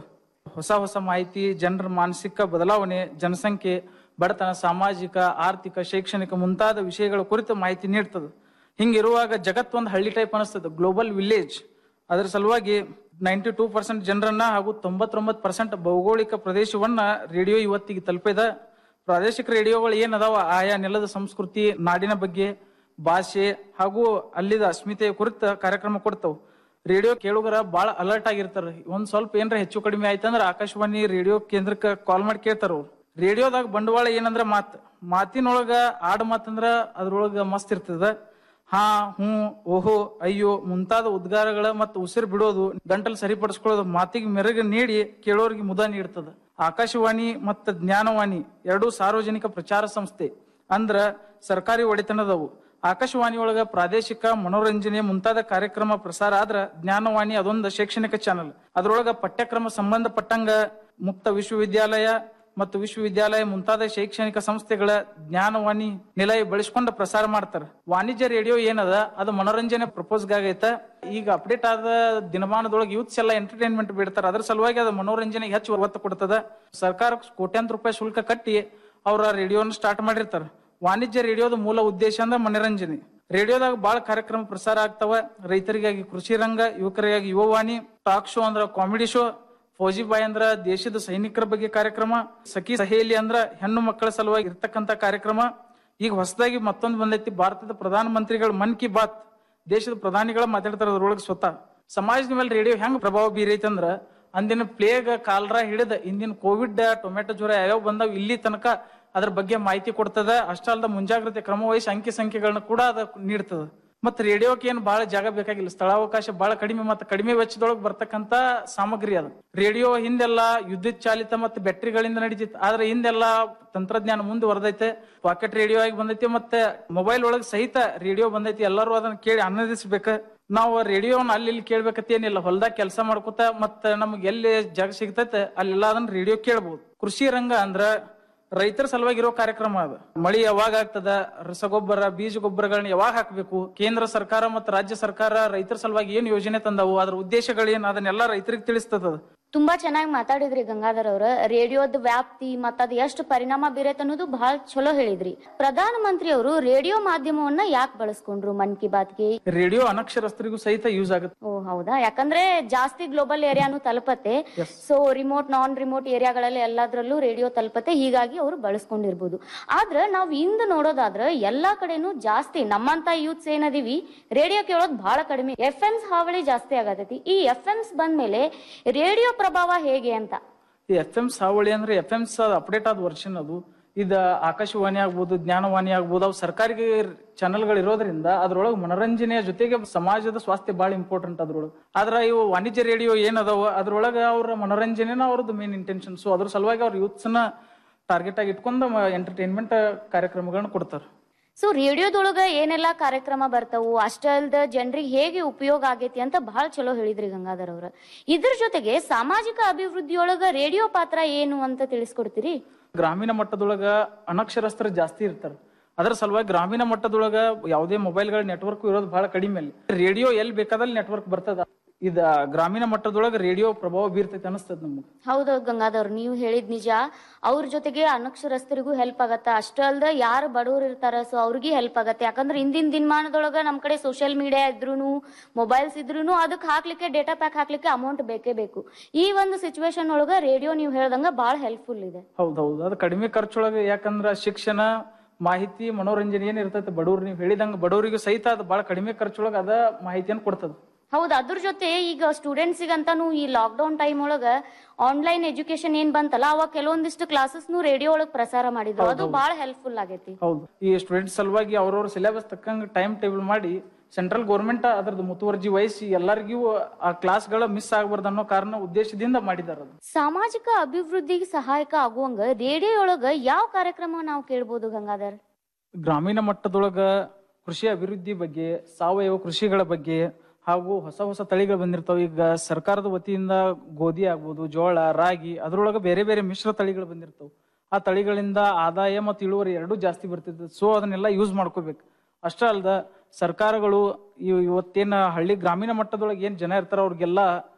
ಹೊಸ ಹೊಸ ಮಾಹಿತಿ ಜನರ ಮಾನಸಿಕ ಬದಲಾವಣೆ ಜನಸಂಖ್ಯೆ ಬಡತನ ಸಾಮಾಜಿಕ ಆರ್ಥಿಕ ಶೈಕ್ಷಣಿಕ ಮುಂತಾದ ವಿಷಯಗಳ ಕುರಿತು ಮಾಹಿತಿ ನೀಡ್ತದೆ ಹಿಂಗಿರುವಾಗ ಜಗತ್ತು ಒಂದು ಹಳ್ಳಿ ಟೈಪ್ ಅನಿಸ್ತದೆ ಗ್ಲೋಬಲ್ ವಿಲೇಜ್ ಅದರ ಸಲುವಾಗಿ ನೈಂಟಿ ಟೂ ಪರ್ಸೆಂಟ್ ಜನರನ್ನ ಹಾಗೂ ತೊಂಬತ್ತೊಂಬತ್ತು ಪರ್ಸೆಂಟ್ ಭೌಗೋಳಿಕ ಪ್ರದೇಶವನ್ನ ರೇಡಿಯೋ ಇವತ್ತಿಗೆ ತಲುಪಿದ ಪ್ರಾದೇಶಿಕ ರೇಡಿಯೋಗಳು ಏನದಾವ ಆಯಾ ನೆಲದ ಸಂಸ್ಕೃತಿ ನಾಡಿನ ಬಗ್ಗೆ ಭಾಷೆ ಹಾಗೂ ಅಲ್ಲಿದ ಅಸ್ಮಿತೆಯ ಕುರಿತ ಕಾರ್ಯಕ್ರಮ ಕೊಡ್ತಾವ ರೇಡಿಯೋ ಕೇಳುಗರ ಬಾಳ ಅಲರ್ಟ್ ಆಗಿರ್ತಾರ ಒಂದ್ ಸ್ವಲ್ಪ ಏನ್ರ ಹೆಚ್ಚು ಕಡಿಮೆ ಆಯ್ತಂದ್ರ ಆಕಾಶವಾಣಿ ರೇಡಿಯೋ ಕೇಂದ್ರಕ್ಕೆ ಕಾಲ್ ಮಾಡಿ ಕೇಳ್ತಾರ ಅವ್ರು ರೇಡಿಯೋದಾಗ ಬಂಡವಾಳ ಏನಂದ್ರ ಮಾತ್ ಮಾತಿನೊಳಗ ಆಡ್ ಮಾತಂದ್ರ ಅದ್ರೊಳಗ ಮಸ್ತ್ ಇರ್ತದ ಹಾ ಹ್ಞೂ ಓಹೋ ಅಯ್ಯೋ ಮುಂತಾದ ಉದ್ಗಾರಗಳ ಮತ್ತು ಉಸಿರು ಬಿಡೋದು ಗಂಟಲು ಸರಿಪಡಿಸ್ಕೊಳ್ಳೋದು ಮಾತಿಗೆ ಮೆರುಗು ನೀಡಿ ಕೇಳೋರಿಗೆ ಮುದ ನೀಡ್ತದ ಆಕಾಶವಾಣಿ ಮತ್ತು ಜ್ಞಾನವಾಣಿ ಎರಡೂ ಸಾರ್ವಜನಿಕ ಪ್ರಚಾರ ಸಂಸ್ಥೆ ಅಂದ್ರ ಸರ್ಕಾರಿ ಒಡೆತನದವು ಆಕಾಶವಾಣಿ ಒಳಗ ಪ್ರಾದೇಶಿಕ ಮನೋರಂಜನೆ ಮುಂತಾದ ಕಾರ್ಯಕ್ರಮ ಪ್ರಸಾರ ಆದ್ರ ಜ್ಞಾನವಾಣಿ ಅದೊಂದು ಶೈಕ್ಷಣಿಕ ಚಾನಲ್ ಅದ್ರೊಳಗ ಪಠ್ಯಕ್ರಮ ಸಂಬಂಧಪಟ್ಟಂಗ ಮುಕ್ತ ವಿಶ್ವವಿದ್ಯಾಲಯ ಮತ್ತು ವಿಶ್ವವಿದ್ಯಾಲಯ ಮುಂತಾದ ಶೈಕ್ಷಣಿಕ ಸಂಸ್ಥೆಗಳ ಜ್ಞಾನವಾಣಿ ನಿಲಯ ಬಳಸ್ಕೊಂಡು ಪ್ರಸಾರ ಮಾಡ್ತಾರ ವಾಣಿಜ್ಯ ರೇಡಿಯೋ ಏನದ ಅದು ಮನೋರಂಜನೆ ಪ್ರಪೋಸ್ಗಾಗೈತ ಈಗ ಅಪ್ಡೇಟ್ ಆದ ದಿನಮಾನದೊಳಗೆ ಯೂತ್ಸ್ ಎಲ್ಲ ಎಂಟರ್ಟೈನ್ಮೆಂಟ್ ಬಿಡ್ತಾರ ಅದ್ರ ಸಲುವಾಗಿ ಅದು ಮನೋರಂಜನೆಗೆ ಹೆಚ್ಚು ಒತ್ತು ಕೊಡ್ತದ ಸರ್ಕಾರ ಕೋಟ್ಯಾಂತರ ರೂಪಾಯಿ ಶುಲ್ಕ ಕಟ್ಟಿ ಅವ್ರ ರೇಡಿಯೋನ ಸ್ಟಾರ್ಟ್ ಮಾಡಿರ್ತಾರ ವಾಣಿಜ್ಯ ರೇಡಿಯೋದ ಮೂಲ ಉದ್ದೇಶ ಅಂದ್ರೆ ಮನೋರಂಜನೆ ರೇಡಿಯೋದಾಗ ಬಾಳ ಕಾರ್ಯಕ್ರಮ ಪ್ರಸಾರ ಆಗ್ತಾವ ರೈತರಿಗಾಗಿ ಕೃಷಿ ರಂಗ ಯುವಕರಿಗಾಗಿ ಯುವವಾಣಿ ಟಾಕ್ ಶೋ ಅಂದ್ರ ಕಾಮಿಡಿ ಶೋ ಫೌಜಿ ಬಾಯ್ ಅಂದ್ರ ದೇಶದ ಸೈನಿಕರ ಬಗ್ಗೆ ಕಾರ್ಯಕ್ರಮ ಸಖಿ ಸಹೇಲಿ ಅಂದ್ರ ಹೆಣ್ಣು ಮಕ್ಕಳ ಸಲುವಾಗಿ ಇರ್ತಕ್ಕಂತ ಕಾರ್ಯಕ್ರಮ ಈಗ ಹೊಸದಾಗಿ ಮತ್ತೊಂದು ಬಂದೈತಿ ಭಾರತದ ಪ್ರಧಾನ ಮಂತ್ರಿಗಳು ಮನ್ ಕಿ ಬಾತ್ ದೇಶದ ಪ್ರಧಾನಿಗಳ ಮಾತಾಡ್ತಾರ ಅದ್ರೊಳಗೆ ಸ್ವತಃ ಸಮಾಜದ ಮೇಲೆ ರೇಡಿಯೋ ಹೆಂಗ್ ಪ್ರಭಾವ ಬೀರೈತೆ ಅಂದ್ರ ಅಂದಿನ ಪ್ಲೇಗ್ ಕಾಲ್ರ ಹಿಡಿದ ಇಂದಿನ ಕೋವಿಡ್ ಟೊಮೆಟೊ ಜ್ವರ ಯಾವ್ಯಾವ ಬಂದಾವ್ ಇಲ್ಲಿ ತನಕ ಅದ್ರ ಬಗ್ಗೆ ಮಾಹಿತಿ ಕೊಡ್ತದ ಅಷ್ಟ ಅಲ್ದ ಮುಂಜಾಗ್ರತೆ ಕ್ರಮ ವಹಿಸಿ ಅಂಕಿ ಸಂಖ್ಯೆಗಳನ್ನ ಕೂಡ ಅದ ನೀಡ್ತದ ಮತ್ತ ರೇಡಿಯೋಕ್ಕೆ ಏನು ಬಹಳ ಜಾಗ ಬೇಕಾಗಿಲ್ಲ ಸ್ಥಳಾವಕಾಶ ಬಹಳ ಕಡಿಮೆ ಮತ್ತೆ ಕಡಿಮೆ ವೆಚ್ಚದೊಳಗೆ ಬರ್ತಕ್ಕಂತ ಸಾಮಗ್ರಿ ಅದು ರೇಡಿಯೋ ಹಿಂದೆಲ್ಲ ವಿದ್ಯುತ್ ಚಾಲಿತ ಮತ್ತೆ ಬ್ಯಾಟ್ರಿಗಳಿಂದ ನಡೀತಿತ್ತು ಆದ್ರೆ ಹಿಂದೆಲ್ಲ ತಂತ್ರಜ್ಞಾನ ಮುಂದುವರೆದೈತೆ ಪಾಕೆಟ್ ರೇಡಿಯೋ ಆಗಿ ಬಂದೈತಿ ಮತ್ತೆ ಮೊಬೈಲ್ ಒಳಗೆ ಸಹಿತ ರೇಡಿಯೋ ಬಂದೈತಿ ಎಲ್ಲರೂ ಅದನ್ನ ಕೇಳಿ ಆನಂದಿಸ್ಬೇಕ ನಾವು ರೇಡಿಯೋನ ಅಲ್ಲಿ ಇಲ್ಲಿ ಕೇಳ್ಬೇಕಂತ ಏನಿಲ್ಲ ಹೊಲ್ದಾಗ ಕೆಲಸ ಮಾಡ್ಕೊತ ಮತ್ತ ನಮ್ಗೆ ಎಲ್ಲಿ ಜಾಗ ಸಿಗ್ತೈತೆ ಅಲ್ಲೆಲ್ಲ ಅದನ್ನ ರೇಡಿಯೋ ಕೇಳ್ಬೋದು ಕೃಷಿ ರಂಗ ಅಂದ್ರ ರೈತರ ಸಲುವಾಗಿ ಇರೋ ಕಾರ್ಯಕ್ರಮ ಅದು ಮಳಿ ಯಾವಾಗ ಆಗ್ತದ ರಸಗೊಬ್ಬರ ಬೀಜ ಗೊಬ್ಬರಗಳನ್ನ ಯಾವಾಗ ಹಾಕಬೇಕು ಕೇಂದ್ರ ಸರ್ಕಾರ ಮತ್ತು ರಾಜ್ಯ ಸರ್ಕಾರ ರೈತರ ಸಲುವಾಗಿ ಏನ್ ಯೋಜನೆ ತಂದವು ಅದ್ರ ಉದ್ದೇಶಗಳೇನ್ ಅದನ್ನೆಲ್ಲ ರೈತರಿಗೆ ತಿಳಿಸ್ತದ ಅದು. ತುಂಬಾ ಚೆನ್ನಾಗಿ ಮಾತಾಡಿದ್ರಿ ಗಂಗಾಧರ್ ಅವ್ರ ರೇಡಿಯೋದ ವ್ಯಾಪ್ತಿ ಮತ್ತ ಅದ್ ಎಷ್ಟು ಪರಿಣಾಮ ಬೀರತ್ ಅನ್ನೋದು ಬಹಳ ಚಲೋ ಹೇಳಿದ್ರಿ ಪ್ರಧಾನ ಮಂತ್ರಿ ಅವರು ರೇಡಿಯೋ ಮಾಧ್ಯಮವನ್ನ ಯಾಕೆ ಬಳಸ್ಕೊಂಡ್ರು ಮನ್ ಕಿ ಬಾತ್ಗೆ ರೇಡಿಯೋ ಅನಕ್ಷರಸ್ಥರಿಗೂ ಸಹಿತ ಯೂಸ್ ಆಗುತ್ತೆ ಓ ಹೌದಾ ಯಾಕಂದ್ರೆ ಜಾಸ್ತಿ ಗ್ಲೋಬಲ್ ಏರಿಯಾನು ತಲುಪತ್ತೆ ಸೊ ರಿಮೋಟ್ ನಾನ್ ರಿಮೋಟ್ ಏರಿಯಾಗಳಲ್ಲಿ ಎಲ್ಲದ್ರಲ್ಲೂ ರೇಡಿಯೋ ತಲುಪತ್ತೆ ಹೀಗಾಗಿ ಅವರು ಬಳಸ್ಕೊಂಡಿರ್ಬೋದು ಆದ್ರ ನಾವ್ ಇಂದು ನೋಡೋದಾದ್ರ ಎಲ್ಲಾ ಕಡೆನೂ ಜಾಸ್ತಿ ನಮ್ಮಂತ ಯೂತ್ಸ್ ಏನದೀವಿ ರೇಡಿಯೋ ಕೇಳೋದ್ ಬಹಳ ಕಡಿಮೆ ಎಫ್ ಎಮ್ಸ್ ಹಾವಳಿ ಜಾಸ್ತಿ ಆಗತೈತಿ ಈ ಎಫ್ ಎಮ್ಸ್ ಬಂದ್ಮೇಲೆ ರೇಡಿಯೋ ಪ್ರಭಾವ ಹೇಗೆ ಅಂತ ಈ ಎಫ್ ಎಂ ಸಾವಳಿ ಅಂದ್ರೆ ಎಫ್ ಎಂ ಅಪ್ಡೇಟ್ ಆದ ವರ್ಷನ್ ಅದು ಇದ ಆಕಾಶವಾಣಿ ಆಗ್ಬೋದು ಜ್ಞಾನವಾಣಿ ಆಗ್ಬೋದು ಅವು ಸರ್ಕಾರಿ ಚಾನೆಲ್ಗಳು ಇರೋದ್ರಿಂದ ಅದ್ರೊಳಗೆ ಮನೋರಂಜನೆಯ ಜೊತೆಗೆ ಸಮಾಜದ ಸ್ವಾಸ್ಥ್ಯ ಬಹಳ ಇಂಪಾರ್ಟೆಂಟ್ ಅದ್ರೊಳಗೆ ಆದ್ರ ಇವು ವಾಣಿಜ್ಯ ರೇಡಿಯೋ ಏನದಾವ ಅದ್ರೊಳಗೆ ಅವ್ರ ಮನೋರಂಜನೆನ ಅವ್ರದ್ದು ಮೇನ್ ಇಂಟೆನ್ಷನ್ ಸೊ ಅದ್ರ ಸಲುವಾಗಿ ಅವ್ರ ಯೂತ್ಸ್ನ ಟಾರ್ಗೆಟ್ ಆಗಿ ಇಟ್ಕೊಂಡು ಎಂಟರ್ಟೈನ್ಮೆಂಟ್ ಕಾರ್ಯಕ್ರಮಗಳನ್ನ ಕೊಡ್ತಾರೆ ಸೊ ರೇಡಿಯೋದೊಳಗ ಏನೆಲ್ಲಾ ಕಾರ್ಯಕ್ರಮ ಬರ್ತಾವು ಅಷ್ಟೇ ಅಲ್ದ ಜನರಿಗೆ ಹೇಗೆ ಉಪಯೋಗ ಆಗೈತಿ ಅಂತ ಬಹಳ ಚಲೋ ಹೇಳಿದ್ರಿ ಗಂಗಾಧರ್ ಅವ್ರ ಇದ್ರ ಜೊತೆಗೆ ಸಾಮಾಜಿಕ ಅಭಿವೃದ್ಧಿಯೊಳಗ ರೇಡಿಯೋ ಪಾತ್ರ ಏನು ಅಂತ ತಿಳಿಸ್ಕೊಡ್ತೀರಿ ಗ್ರಾಮೀಣ ಮಟ್ಟದೊಳಗ ಅನಕ್ಷರಸ್ಥರು ಜಾಸ್ತಿ ಇರ್ತಾರೆ ಅದರ ಸಲುವಾಗಿ ಗ್ರಾಮೀಣ ಮಟ್ಟದೊಳಗ ಯಾವುದೇ ಮೊಬೈಲ್ಗಳ ನೆಟ್ವರ್ಕ್ ಇರೋದು ಬಹಳ ಕಡಿಮೆ ಅಲ್ಲಿ ರೇಡಿಯೋ ಎಲ್ಲಿ ಬೇಕಾದಲ್ಲಿ ನೆಟ್ವರ್ಕ್ ಬರ್ತದ ಇದ ಗ್ರಾಮೀಣ ಮಟ್ಟದೊಳಗ ರೇಡಿಯೋ ಪ್ರಭಾವ ಬೀರ್ತೈತೆ ಅನಿಸ್ತದ ನಮ್ಗೆ ಹೌದೌದು ಗಂಗಾಧರ್ ನೀವು ಹೇಳಿದ್ ನಿಜ ಅವ್ರ ಜೊತೆಗೆ ಅನಕ್ಷರಸ್ಥರಿಗೂ ಹೆಲ್ಪ್ ಆಗತ್ತ ಅಷ್ಟೇ ಅಲ್ದ ಯಾರು ಬಡವರು ಇರ್ತಾರ ಸೊ ಅವ್ರಿಗೆ ಹೆಲ್ಪ್ ಆಗತ್ತೆ ಯಾಕಂದ್ರೆ ಇಂದಿನ ದಿನಮಾನದೊಳಗ ನಮ್ ಕಡೆ ಸೋಷಿಯಲ್ ಮೀಡಿಯಾ ಇದ್ರೂನು ಮೊಬೈಲ್ಸ್ ಇದ್ರೂನು ಅದಕ್ಕೆ ಹಾಕ್ಲಿಕ್ಕೆ ಡೇಟಾ ಪ್ಯಾಕ್ ಹಾಕ್ಲಿಕ್ಕೆ ಅಮೌಂಟ್ ಬೇಕೇ ಬೇಕು ಈ ಒಂದು ಸಿಚುವೇಶನ್ ಒಳಗ ರೇಡಿಯೋ ನೀವು ಹೇಳ್ದಂಗ ಬಹಳ ಹೆಲ್ಪ್ಫುಲ್ ಇದೆ ಹೌದೌದು ಅದು ಕಡಿಮೆ ಖರ್ಚೊಳಗೆ ಯಾಕಂದ್ರ ಶಿಕ್ಷಣ ಮಾಹಿತಿ ಮನೋರಂಜನೆ ಏನ್ ಇರ್ತೈತೆ ಬಡವ್ರು ನೀವು ಹೇಳಿದಂಗ ಬಡವರಿಗೂ ಸಹಿತ ಅದು ಬಹಳ ಕಡಿಮೆ ಖರ್ಚೊಳಗ ಅದ ಮಾಹಿತಿಯನ್ನು ಕೊಡ್ತದ ಹೌದು ಅದ್ರ ಜೊತೆ ಈಗ ಸ್ಟೂಡೆಂಟ್ಸಿಗಂತಾನು ಈ ಲಾಕ್ಡೌನ್ ಟೈಮ್ ಒಳಗ ಆನ್ಲೈನ್ ಎಜುಕೇಶನ್ ಏನ್ ಬಂತಲ್ಲ ಅವಾಗ ಕೆಲವೊಂದಿಷ್ಟು ಕ್ಲಾಸಸ್ನು ರೇಡಿಯೋ ಒಳಗ್ ಪ್ರಸಾರ ಮಾಡಿದ್ರು ಅದು ಬಹಳ ಹೆಲ್ಪ್ಫುಲ್ ಆಗೈತಿ ಹೌದು ಈ ಸ್ಟೂಡೆಂಟ್ ಸಲುವಾಗಿ ಅವ್ರವ್ರ ಸಿಲೆಬಸ್ ತಕ್ಕಂಗ ಟೈಮ್ ಟೇಬಲ್ ಮಾಡಿ ಸೆಂಟ್ರಲ್ ಗೌರ್ಮೆಂಟ್ ಅದ್ರದ್ದು ಮುತುವರ್ಜಿ ವಹಿಸಿ ಎಲ್ಲರಿಗೂ ಆ ಕ್ಲಾಸ್ಗಳ ಮಿಸ್ ಆಗಬಾರ್ದು ಅನ್ನೋ ಕಾರಣ ಉದ್ದೇಶದಿಂದ ಮಾಡಿದಾರ ಅದು ಸಾಮಾಜಿಕ ಅಭಿವೃದ್ಧಿಗೆ ಸಹಾಯಕ ಆಗುವಂಗ ರೇಡಿಯೋ ಒಳಗ ಯಾವ ಕಾರ್ಯಕ್ರಮ ನಾವು ಕೇಳ್ಬೋದು ಗಂಗಾಧರ್ ಗ್ರಾಮೀಣ ಮಟ್ಟದೊಳಗ ಕೃಷಿ ಅಭಿವೃದ್ಧಿ ಬಗ್ಗೆ ಸಾವಯವ ಕೃಷಿಗಳ ಬಗ್ಗೆ ಹಾಗೂ ಹೊಸ ಹೊಸ ತಳಿಗಳು ಬಂದಿರ್ತಾವ ಈಗ ಸರ್ಕಾರದ ವತಿಯಿಂದ ಗೋಧಿ ಆಗ್ಬೋದು ಜೋಳ ರಾಗಿ ಅದ್ರೊಳಗ ಬೇರೆ ಬೇರೆ ಮಿಶ್ರ ತಳಿಗಳು ಬಂದಿರ್ತಾವ ಆ ತಳಿಗಳಿಂದ ಆದಾಯ ಮತ್ತು ಇಳುವರಿ ಎರಡೂ ಜಾಸ್ತಿ ಬರ್ತಿರ್ತದೆ ಸೊ ಅದನ್ನೆಲ್ಲ ಯೂಸ್ ಮಾಡ್ಕೋಬೇಕು ಅಷ್ಟೇ ಅಲ್ದ ಸರ್ಕಾರಗಳು ಇವ್- ಇವತ್ತೇನ ಹಳ್ಳಿ ಗ್ರಾಮೀಣ ಮಟ್ಟದೊಳಗೆ ಏನ್ ಜನ ಇರ್ತಾರ ಅವ್ರಿಗೆಲ್ಲ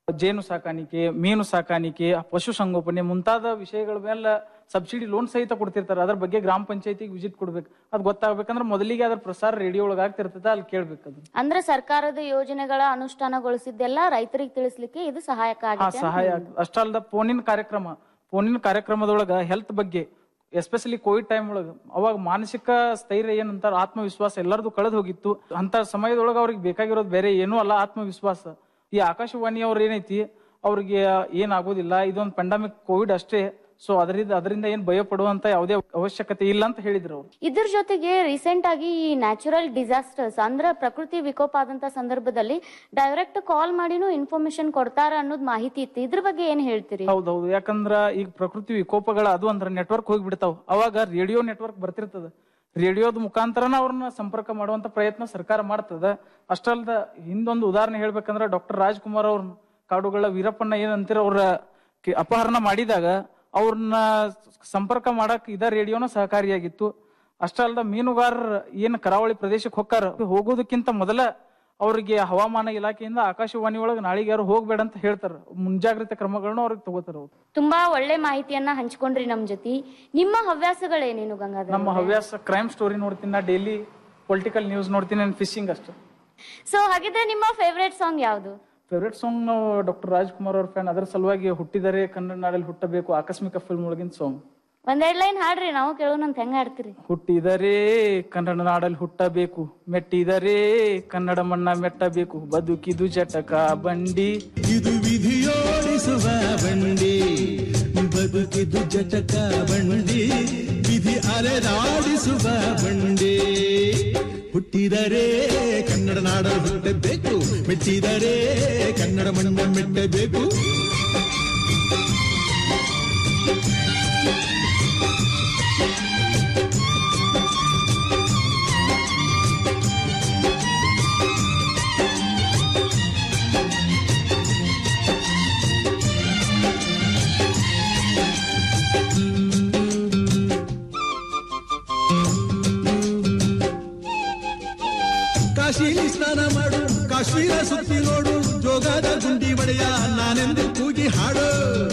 ಜೇನು ಸಾಕಾಣಿಕೆ ಮೀನು ಸಾಕಾಣಿಕೆ ಪಶು ಸಂಗೋಪನೆ ಮುಂತಾದ ವಿಷಯಗಳ ಮೇಲೆ ಸಬ್ಸಿಡಿ ಲೋನ್ ಸಹಿತ ಕೊಡ್ತಿರ್ತಾರೆ ಅದ್ರ ಬಗ್ಗೆ ಗ್ರಾಮ ಪಂಚಾಯತಿಗೆ ವಿಸಿಟ್ ಕೊಡ್ಬೇಕು ಅದ್ ಗೊತ್ತಾಗ್ಬೇಕಂದ್ರೆ ಮೊದಲಿಗೆ ಅದ್ರ ಪ್ರಸಾರ ರೇಡಿಯೋ ಒಳಗೆ ಆಗ್ತಿರ್ತದೆ ಅಲ್ಲಿ ಕೇಳ್ಬೇಕು ಅದು ಅಂದ್ರೆ ಸರ್ಕಾರದ ಯೋಜನೆಗಳ ಅನುಷ್ಠಾನಗೊಳಿಸಿದ್ದೆಲ್ಲ ರೈತರಿಗೆ ತಿಳಿಸ್ಲಿಕ್ಕೆ ಇದು ಸಹಾಯಕ ಹಾ ಆಗಿದೆ ಸಹಾಯ ಆಗ್ತದೆ ಅಷ್ಟಲ್ದ ಫೋನಿನ ಕಾರ್ಯಕ್ರಮ ಫೋನಿನ ಕಾರ್ಯಕ್ರಮದೊಳಗ ಹೆಲ್ತ್ ಬಗ್ಗೆ ಎಸ್ಪೆಷಲಿ ಕೋವಿಡ್ ಟೈಮ್ ಒಳಗ ಅವಾಗ ಮಾನಸಿಕ ಸ್ಥೈರ್ಯ ಏನಂತಾರ ಆತ್ಮವಿಶ್ವಾಸ ಎಲ್ಲರದು ಕಳೆದು ಹೋಗಿತ್ತು ಅಂತ ಸಮಯದೊಳಗ ಅವ್ರಿಗೆ ಬೇಕಾಗಿರೋದು ಬೇರೆ ಏನೂ ಅಲ್ಲ ಆತ್ಮವಿಶ್ವಾಸ ಈ ಆಕಾಶವಾಣಿ ಅವ್ರ ಏನೈತಿ ಅವ್ರಿಗೆ ಏನಾಗೋದಿಲ್ಲ ಇದೊಂದು ಪೆಂಡಮಿಕ್ ಕೋವಿಡ್ ಅಷ್ಟೇ ಸೊ ಅದರಿಂದ ಅದರಿಂದ ಏನ್ ಭಯ ಪಡುವಂತ ಯಾವುದೇ ಅವಶ್ಯಕತೆ ಇಲ್ಲ ಅಂತ ಹೇಳಿದ್ರು ಅವ್ರು ಇದ್ರ ಜೊತೆಗೆ ರೀಸೆಂಟ್ ಆಗಿ ಈ ನ್ಯಾಚುರಲ್ ಡಿಸಾಸ್ಟರ್ಸ್ ಅಂದ್ರೆ ಪ್ರಕೃತಿ ವಿಕೋಪ ಆದಂತ ಸಂದರ್ಭದಲ್ಲಿ ಡೈರೆಕ್ಟ್ ಕಾಲ್ ಮಾಡಿನೂ ಇನ್ಫಾರ್ಮೇಶನ್ ಕೊಡ್ತಾರ ಅನ್ನೋದು ಮಾಹಿತಿ ಇತ್ತು ಇದ್ರ ಬಗ್ಗೆ ಏನ್ ಹೇಳ್ತೀರಿ ಹೌದೌದು ಯಾಕಂದ್ರ ಈಗ ಪ್ರಕೃತಿ ವಿಕೋಪಗಳ ಅದು ಅಂದ್ರ ನೆಟ್ವರ್ಕ್ ಹೋಗ್ಬಿಡ್ತಾವ ಅವಾಗ ರೇಡಿಯೋ ನೆಟ್ವರ್ಕ್ ಬರ್ತಿರ್ತದ ರೇಡಿಯೋದ ಮುಖಾಂತರನ ಅವ್ರನ್ನ ಸಂಪರ್ಕ ಮಾಡುವಂತ ಪ್ರಯತ್ನ ಸರ್ಕಾರ ಮಾಡ್ತದ ಅಷ್ಟಲ್ದ ಹಿಂದೊಂದು ಉದಾಹರಣೆ ಹೇಳ್ಬೇಕಂದ್ರ ಡಾಕ್ಟರ್ ರಾಜ್ಕುಮಾರ್ ಅವ್ರನ್ನ ಕಾಡುಗಳ ವೀರಪ್ಪಣ್ಣ ಏನಂತೀರ ಅವ್ರ ಕಿ- ಅಪಹರಣ ಮಾಡಿದಾಗ ಅವ್ರನ್ನ ಸಂಪರ್ಕ ಮಾಡಕ್ ಇದ ರೇಡಿಯೋನ ಸಹಕಾರಿಯಾಗಿತ್ತು ಅಷ್ಟಲ್ದ ಮೀನುಗಾರರ ಏನ್ ಕರಾವಳಿ ಪ್ರದೇಶಕ್ಕೆ ಹೊಕ್ಕಾರ ಹೋಗೋದಕ್ಕಿಂತ ಮೊದಲ ಅವ್ರಿಗೆ ಹವಾಮಾನ ಇಲಾಖೆಯಿಂದ ಆಕಾಶವಾಣಿ ಒಳಗೆ ನಾಳೆಗೆ ಯಾರು ಹೋಗ್ಬೇಡ ಅಂತ ಹೇಳ್ತಾರ ಮುಂಜಾಗ್ರತೆ ಕ್ರಮಗಳನ್ನ ಅವ್ರಿಗೆ ತಗೋತಾರ ಅವ್ರು ತುಂಬಾ ಒಳ್ಳೆ ಮಾಹಿತಿಯನ್ನ ಹಂಚ್ಕೊಂಡ್ರಿ ನಮ್ ಜೊತೆ ನಿಮ್ಮ ಹವ್ಯಾಸಗಳೇನೇನು ಗಂಗಾಧರ ನಮ್ಮ ಹವ್ಯಾಸ ಕ್ರೈಮ್ ಸ್ಟೋರಿ ನೋಡ್ತೀನಿ ನಾ ಡೈಲಿ ಪೊಲಿಟಿಕಲ್ ನ್ಯೂಸ್ ನೋಡ್ತೀನಿ ನಾನು ಫಿಶಿಂಗ್ ಅಷ್ಟೇ ಸೊ ಹಾಗಿದ್ರೆ ನಿಮ್ಮ ಫೇವ್ರೇಟ್ ಸಾಂಗ್ ಯಾವುದು ಫೇವ್ರೆಟ್ ಸಾಂಗ್ ನಾವು ಡಾಕ್ಟರ್ ರಾಜ್ಕುಮಾರ್ ಅವ್ರ ಫ್ಯಾನ್ ಅದರ ಸಲುವಾಗಿ ಹುಟ್ಟಿದರೆ ಕನ್ನಡ ನಾಡಲ್ಲಿ ಹುಟ್ಟಬೇಕು ಆಕಸ್ಮಿಕ ಫಿಲ್ಮ್ ಒಳಗಿನ ಸಾಂಗ್ ಒಂದೆರಡ್ ಲೈನ್ ಹಾಡ್ರಿ ನಾವು ಕೇಳೋಣ ಅಂತ ಹೆಂಗ ಹಾಡ್ತೀರಿ ಹುಟ್ಟಿದರೆ ಕನ್ನಡ ನಾಡಲ್ಲಿ ಹುಟ್ಟಬೇಕು ಮೆಟ್ಟಿದರೆ ಕನ್ನಡ ಮಣ್ಣ ಮೆಟ್ಟಬೇಕು ಬದುಕಿದು ಜಟಕ ಬಂಡಿ ಇದು ವಿಧಿಯೋಡಿಸುವ ಬಂಡಿ ಬದುಕಿದು ಜಟಕ ಬಂಡಿ ವಿಧಿ ಅಲೆದಾಡಿಸುವ ಬಂಡಿ ಹುಟ್ಟಿದರೆ ಕನ್ನಡ ನಾಡ ಹುಟ್ಟಬೇಕು ಮೆಟ್ಟಿದರೆ ಕನ್ನಡ ಮಣ್ಣ ಮೆಟ್ಟಬೇಕು ಕಾಶಿಲಿ ಸ್ನಾನ ಮಾಡು ಕಾಶ್ಮೀರ ಸುತ್ತಿ ನೋಡು ಜೋಗದ ಗುಂಡಿ ಒಡೆಯ ನಾನೆಂದು ಕೂಗಿ ಹಾಡು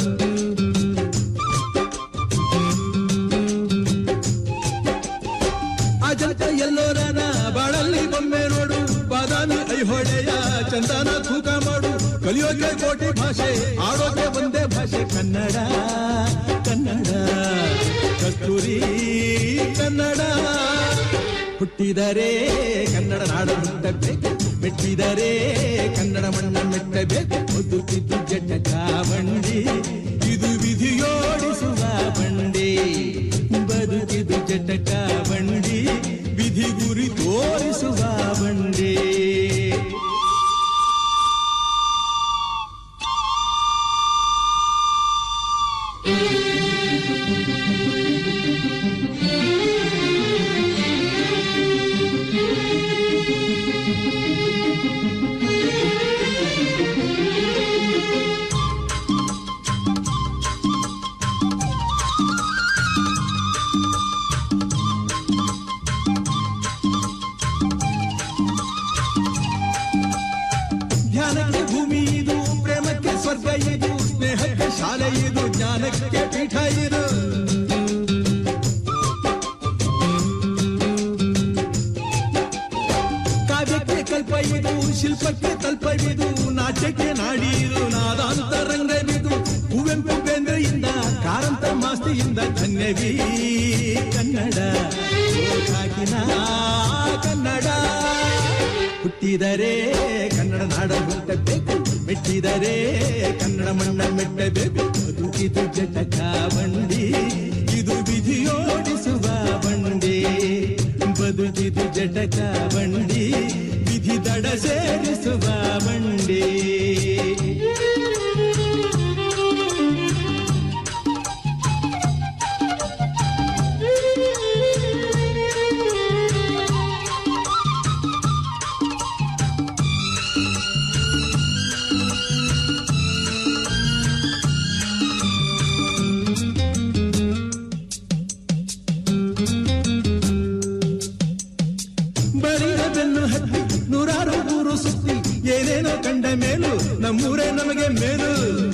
ಅಜಂತ ಎಲ್ಲೋರನ ಬಾಳಲ್ಲಿ ಬೊಮ್ಮೆ ನೋಡು ಬಾದಾಮಿ ಐಹೊಳೆಯ ಚಂದನ ತೂಕ ಮಾಡು ಕಲಿಯೋಕೆ ಕೋಟಿ ಭಾಷೆ ಆಡೋಕೆ ಒಂದೇ ಭಾಷೆ ಕನ್ನಡ ಕನ್ನಡ ಕಸ್ತೂರಿ ಕನ್ನಡ ಹುಟ್ಟಿದರೆ ಕನ್ನಡ ನಾಡು ಹುಟ್ಟಬೇಕು ಮೆಟ್ಟಿದರೆ ಕನ್ನಡ ಮಣ್ಣ ಮೆಟ್ಟಬೇಕು ಬದುಕಿದ್ದು ಜಟಕ ಬಂಡಿ ಇದು ವಿಧಿಯೋಡಿಸುವ ಬಂಡಿ ಬದುಕಿದು ಜಟಕ ಬಂಡಿ ವಿಧಿ ಗುರಿ ತೋರಿಸುವ ಬಂಡಿ ಧ್ಯಾನಕ್ಕೆ ಭೂಮಿ ಇದು ಪ್ರೇಮಕ್ಕೆ ಸ್ವರ್ಗ ಇದು ಸ್ನೇಹಕ್ಕೆ ಶಾಲೆ ಇದು ಜ್ಞಾನಕ್ಕೆ ಪೀಠ ಇದು ಕಾವ್ಯಕ್ಕೆ ಕಲ್ಪ ಇದು ಶಿಲ್ಪಕ್ಕೆ ತಲ್ಪವಿದು ನಾಟ್ಯಕ್ಕೆ ನಾಡಿ ಇದು ನಾದಾಂತರಂಗವಿದು ಕುವೆಂಪು ಬೇಂದ್ರೆಯಿಂದ ಕಾರಂತ ಮಾಸ್ತಿಯಿಂದ ಧನ್ಯವೀ ಕನ್ನಡ ಕಾಕಿನ ಕನ್ನಡ ಹುಟ್ಟಿದರೆ ಕನ್ನಡ ನಾಡ ಹುಟ್ಟಬೇಕು ಮೆಟ್ಟಿದರೆ ಕನ್ನಡ ಮಣ್ಣ ಮೆಟ್ಟಬೇಕು ಬದುಕಿದು ಜಟಕ ಬಂಡಿ ಇದು ವಿಧಿಯೋಡಿಸುವ ಬಂಡಿ ಬದುಕಿದು ಜಟಕ ಬಂಡಿ ವಿಧಿ ದಡ ಸೇರಿಸುವ ಬಂಡಿ ಬರಿಯ ಬೆನ್ನು ಹತ್ತಿ ನೂರಾರು ಊರು ಸುತ್ತಿ ಏನೇನೋ ಕಂಡ ಮೇಲೂ ನಮ್ಮೂರೇ ನಮಗೆ ಮೇಲು